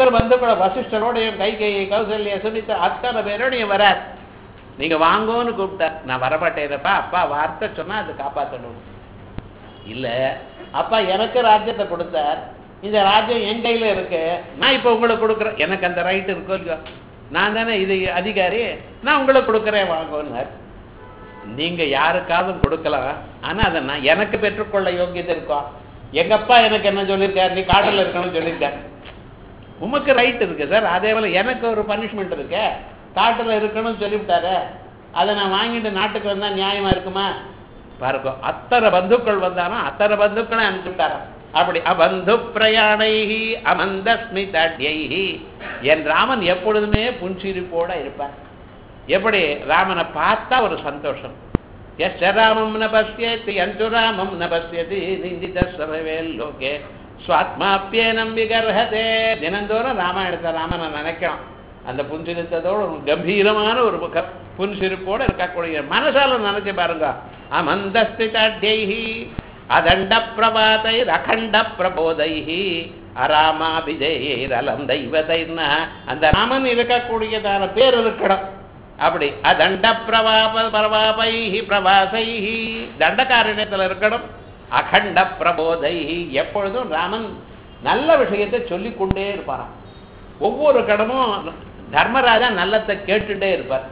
அத்தனை பந்துக்களை வசிஷ்டரோடையும் கை கை கௌசல்யா சுமித்தா அத்தனை பேரோடையும் வரார் நீங்க வாங்கோன்னு கூப்பிட்டார் நான் வரமாட்டேனப்பா அப்பா வார்த்தை சொன்னா அது காப்பாற்றணும் இல்ல அப்பா எனக்கு ராஜ்யத்தை கொடுத்தார் இந்த ராஜ்யம் என் கையில இருக்கு நான் இப்ப உங்களுக்கு கொடுக்குறேன் எனக்கு அந்த ரைட் இருக்கோ இல்லையோ நான் தானே இது அதிகாரி நான் உங்களுக்கு கொடுக்குறேன் வாங்கோன்னார் நீங்க யாருக்காவது கொடுக்கலாம் ஆனா அதை நான் எனக்கு பெற்றுக்கொள்ள யோகியதை இருக்கோம் எங்க அப்பா எனக்கு என்ன சொல்லியிருக்காரு நீ காட்டில் இருக்கணும்னு சொல்லியிருக்காரு உமக்கு ரைட் இருக்கு சார் அதே போல எனக்கு ஒரு பனிஷ்மெண்ட் இருக்கு காட்டுல இருக்கணும்னு சொல்லிவிட்டாரு அதை நான் வாங்கிட்டு நாட்டுக்கு வந்தா நியாயமா இருக்குமா பாருங்க அத்தனை பந்துக்கள் வந்தாலும் அத்தனை பந்துக்களை அனுப்பிவிட்டாராம் அப்படி அபந்து பிரயாணைஹி அமந்த ஸ்மிதாட்யைஹி என் ராமன் எப்பொழுதுமே புன்சிரிப்போட இருப்பார் எப்படி ராமனை பார்த்தா ஒரு சந்தோஷம் எஸ் ராமம் ந பசியத்தி அஞ்சு ராமம் ந பசியதி நிந்தித சமவேல் லோகே சுவாத்மாப்பியனம் விகர்ஹதே தினந்தோறும் ராமாயணத்தை ராமனை நினைக்கலாம் அந்த புன்சிரித்ததோட ஒரு கம்பீரமான ஒரு முக புன்சிரிப்போட இருக்கக்கூடிய மனசால நினைச்சு பாருங்க அமந்தஸ்திதாட்யைஹி அதண்ட பிரபாதை அகண்ட பிரபோதைஹி அராமாபிஜெயலம் தெய்வதைன்னா அந்த ராமன் இருக்கக்கூடியதான பேர் இருக்கணும் அப்படி அதண்ட பிரபாப பிரபாபைஹி பிரபாசைஹி தண்டகாரண்யத்தில் இருக்கணும் அகண்ட பிரபோதைஹி எப்பொழுதும் ராமன் நல்ல விஷயத்தை சொல்லிக் கொண்டே இருப்பாராம் ஒவ்வொரு கடமும் தர்மராஜா நல்லத்தை கேட்டுட்டே இருப்பார்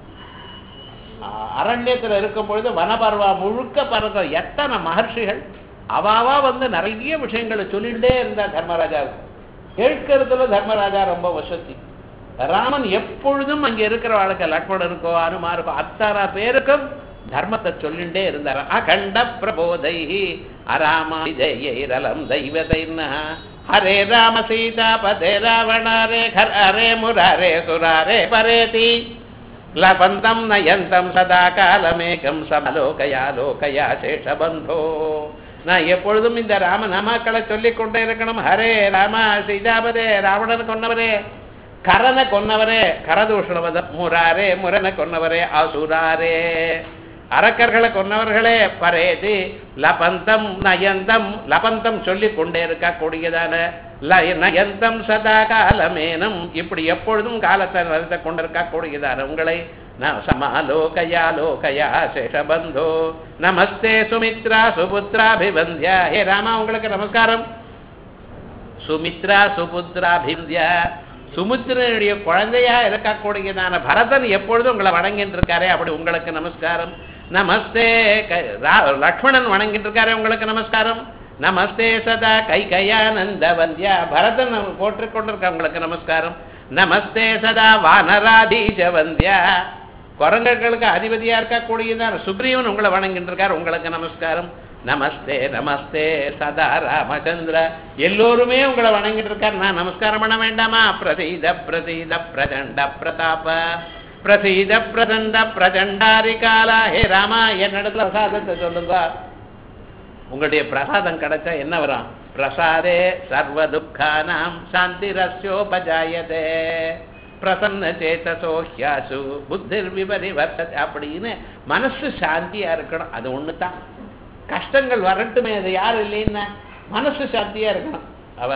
அ- அரண்யத்துல இருக்கும் பொழுது வனபர்வா முழுக்க பறக்க எத்தனை மகர்ஷிகள் அவாவா வந்து நிறைய விஷயங்களை சொல்லிட்டே இருந்தார் தர்மராஜாவுக்கு கேட்கறதுல தர்மராஜா ரொம்ப வசதி ராமன் எப்பொழுதும் அங்க இருக்கிற வாழ்க்கை லக்ஷ்மணனுக்கோ அனுமாருக்கோ அத்தனை பேருக்கும் தர்மத்தை சொல்லிண்டே இருந்தார் அகண்ட பிரபோதை அராமாஜயம் தெய்வதைன்னா ஹரே ராம சீதா பதே ராவணாரே ஹர ஹரே முராரே சுராரே பரேதி லபந்தம் நயந்தம் சதா காலமேகம் சமலோகயா லோகயா சேஷபந்தோ நான் எப்பொழுதும் இந்த ராம நாமாக்களை சொல்லிக் கொண்டே இருக்கணும் ஹரே ராமா சீதாபதே ராவணனை கொன்னவரே கரனை கொன்னவரே கரதூஷணவத முராரே முரனை கொன்னவரே அசுராரே அரக்கர்களை கொன்னவர்களே பரேதி லபந்தம் நயந்தம் லபந்தம் சொல்லிக் கொண்டே இருக்க கூடியதான லய- நயந்தம் சதா காலமேனம் இப்படி எப்பொழுதும் காலத்தை நடத்த கொண்டிருக்க கூடியதான உங்களை நான் சமாலோகயா லோகயா சேஷபந்தோ நமஸ்தே சுமித்ரா சுபுத்ராபிவந்தியா ஹே ராமா உங்களுக்கு நமஸ்காரம் சுமித்ரா சுபுத்ராபிந்தியா சுமுத்திரனுடைய குழந்தையா இருக்கக்கூடியதான பரதன் எப்பொழுதும் உங்களை வணங்கிட்டு இருக்காரே அப்படி உங்களுக்கு நமஸ்காரம் நமஸ்தே க- ரா- லக்ஷ்மணன் வணங்கிட்டு இருக்காரே உங்களுக்கு நமஸ்காரம் நமஸ்தே சதா கை கையானந்த வந்தியா பரதன் போட்டுக் கொண்டிருக்க உங்களுக்கு நமஸ்காரம் நமஸ்தே சதா வானராதீஜ வந்தியா குரங்குகளுக்கு அதிபதியா இருக்கக்கூடியதான சுக்ரீவன் உங்களை வணங்கிட்டு இருக்கார் உங்களுக்கு நமஸ்காரம் நமஸ்தே நமஸ்தே சதா ராமச்சந்திர எல்லோருமே உங்களை வணங்கிட்டு இருக்கார் நான் நமஸ்காரம் பண்ண வேண்டாமா பிரசீத பிரசீத பிரச்சண்ட பிரதாப பிரசீத பிரசண்ட பிரச்சண்டாரி காலா ஹே ராமா என்னிடத்துல பிரசாதத்தை சொல்லுங்க உங்களுடைய பிரசாதம் கிடைச்சா என்ன வரும் பிரசாதே சர்வ துக்கானாம் சாந்தி ரஸ்யோபஜாயதே பிரசன்ன சேதசோ ஹியாசு புத்திர் விபரிவர்த்தது அப்படின்னு மனசு சாந்தியா இருக்கணும் அது ஒண்ணு தான் கஷ்டங்கள் வரட்டுமே அது யாரும் இல்லைன்னா மனசு சாந்தியா இருக்கணும் அவ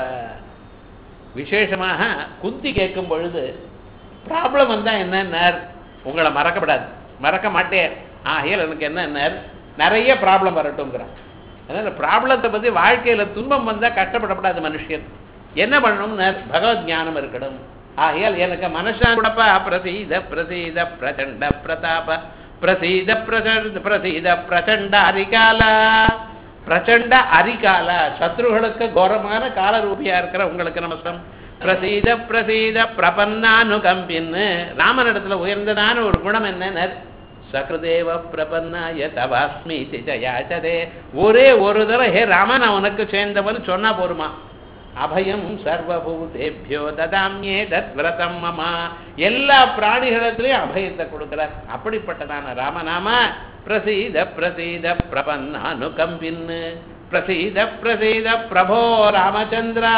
விசேஷமாக குந்தி கேட்கும் பொழுது ப்ராப்ளம் வந்தா என்னன்னார் உங்களை மறக்கப்படாது மறக்க மாட்டேன் ஆகையால் எனக்கு என்னன்னார் நிறைய ப்ராப்ளம் வரட்டும்ங்கிறான் அதனால ப்ராப்ளத்தை பத்தி வாழ்க்கையில துன்பம் வந்தா கஷ்டப்படக்கூடாது மனுஷன் என்ன பண்ணணும்னா பகவத் ஞானம் இருக்கணும் ஆகையால் எனக்கு மனசா கூடப்பா பிரசீத பிரசீத பிரச்சண்ட பிரதாப பிரசீத பிரசண்ட பிரசீத பிரச்சண்ட அரிகால பிரச்சண்ட அரிகால சத்ருகளுக்கு கோரமான காலரூபியா இருக்கிற உங்களுக்கு நமஸ்கம் பிரசீத பிரசீத பிரபன்னானுகம்பின்னு ராமனிடத்துல உயர்ந்ததான ஒரு குணம் என்னன்னு சக்ருதேவ பிரபன்னாய தவாஸ்மி யாச்சதே ஒரே ஒரு தடவை ஹே ராமன் நான் உனக்கு சேர்ந்தவன் சொன்னா போருமா அபயம் சர்வபூதேபியோ ததாமியே தத்விரதம் மமா எல்லா பிராணிகளிடத்திலையும் அபயத்தை கொடுக்கிறார் அப்படிப்பட்டதான ராமநாம பிரசீத பிரசீத பிரபன்னானுகம்பின்னு பிரசீத பிரசீத பிரபோ ராமச்சந்திரா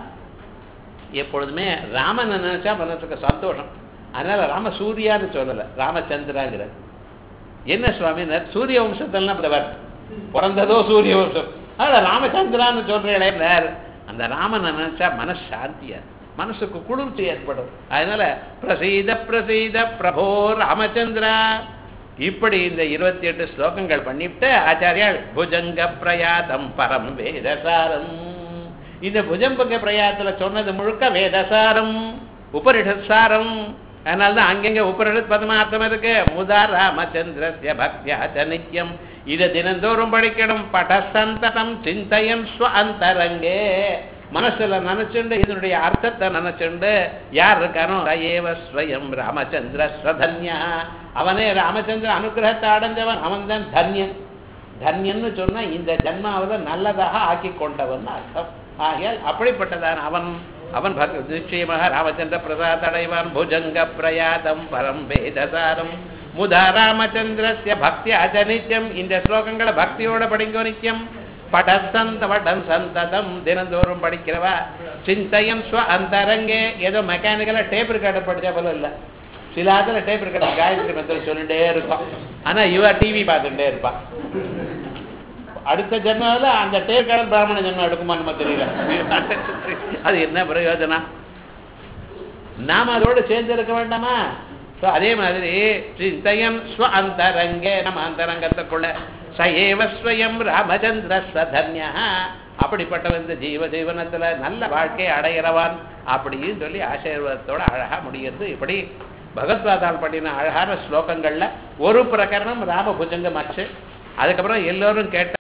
எப்பொழுதுமே ராமன் நினைச்சா மனசுக்கு சந்தோஷம் அதனால ராம சூர்யான்னு சொல்லல ராமச்சந்திராங்கிற என்ன சுவாமி சூரிய வம்சத்தெல்லாம் அப்படி வர பிறந்ததோ சூரிய வம்சம் அதனால ராமச்சந்திரான்னு சொல்றேன் அந்த ராமனை நினைச்சா மனசு சாந்தியா இருக்கு. மனசுக்கு குளிர்ச்சி ஏற்படும் அதனால பிரசீத பிரசீத பிரபோ ராமச்சந்திரா இப்படி இந்த இருபத்தி எட்டு ஸ்லோகங்கள் பண்ணிவிட்டு ஆச்சாரியால் புஜங்க பிரயாதம் பரம் வேதசாரம் இந்த புஜம்பங்க பிரயாத்துல சொன்னது முழுக்க வேதசாரம் உபரிஷத் சாரம் அதனால்தான் அங்கங்க உபரிஷத் பதமார்த்தம் இருக்கு முதா ராமச்சந்திரஸ்ய பக்தியா ச நித்யம் இதை தினந்தோறும் படிக்கணும் படசந்ததம் சிந்தையன் ஸ்வ அந்தரங்கே மனசுல நினைச்சுண்டு இதனுடைய அர்த்தத்தை நினைச்சுண்டு யார் இருக்கானோ ஏவ ஸ்வயம் ராமச்சந்திர ஸ்வதன்யா அவனே ராமச்சந்திர அனுகிரகத்தை அடைஞ்சவன் அவன் தான் தன்யன் தன்யன்னு சொன்னா இந்த ஜன்மாவில நல்லதாக ஆக்கி கொண்டவன் அர்த்தம் ஆகையால் அப்படிப்பட்டதான் அவன் அவன் பக் நிச்சயமாக ராமச்சந்திர பிரசாத் அடைவான் புஜங்க பிரயாதம் பரம் வேதசாரம் முதா ராமச்சந்திரஸ்ய பக்தி அஜனித்யம் இந்த ஸ்லோகங்களை பக்தியோட படிங்கோ நித்தியம் படசந்த படம் சந்ததம் தினந்தோறும் படிக்கிறவா சிந்தையம் ஸ்வ அந்தரங்கே ஏதோ மெக்கானிக்கலா டேப் ரெக்கார்டர் படிச்சா போல இல்ல சில ஆத்துல டேப் ரெக்கார்டர் காயத்ரி மந்திரம் சொல்லிட்டே இருக்கும் ஆனா இவ டிவி பார்த்துட்டே இருப்பா அடுத்த ஜென்மாவில் அந்த டேப் ரெக்கார்டர் பிராமண ஜென்மம் எடுக்குமா நம்ம தெரியல அது என்ன பிரயோஜனம் நாம அதோடு சேர்ந்து இருக்க வேண்டாமா ஸோ அதே மாதிரி சிந்தையம் ஸ்வ அந்தரங்கே நம்ம அந்தரங்கத்துக்குள்ள சயேவ ஸ்வயம் ராமச்சந்திர சதன்யா அப்படிப்பட்டவன் இந்த ஜீவ ஜீவனத்துல நல்ல வாழ்க்கையை அடைகிறவான் அப்படின்னு சொல்லி ஆசீர்வாதத்தோட அழகா முடிகிறது இப்படி பகவத்வாதால் பண்ணின அழகான ஸ்லோகங்கள்ல ஒரு பிரகரணம் ராமபுஜங்கம் ஆச்சு அதுக்கப்புறம் எல்லோரும் கேட்ட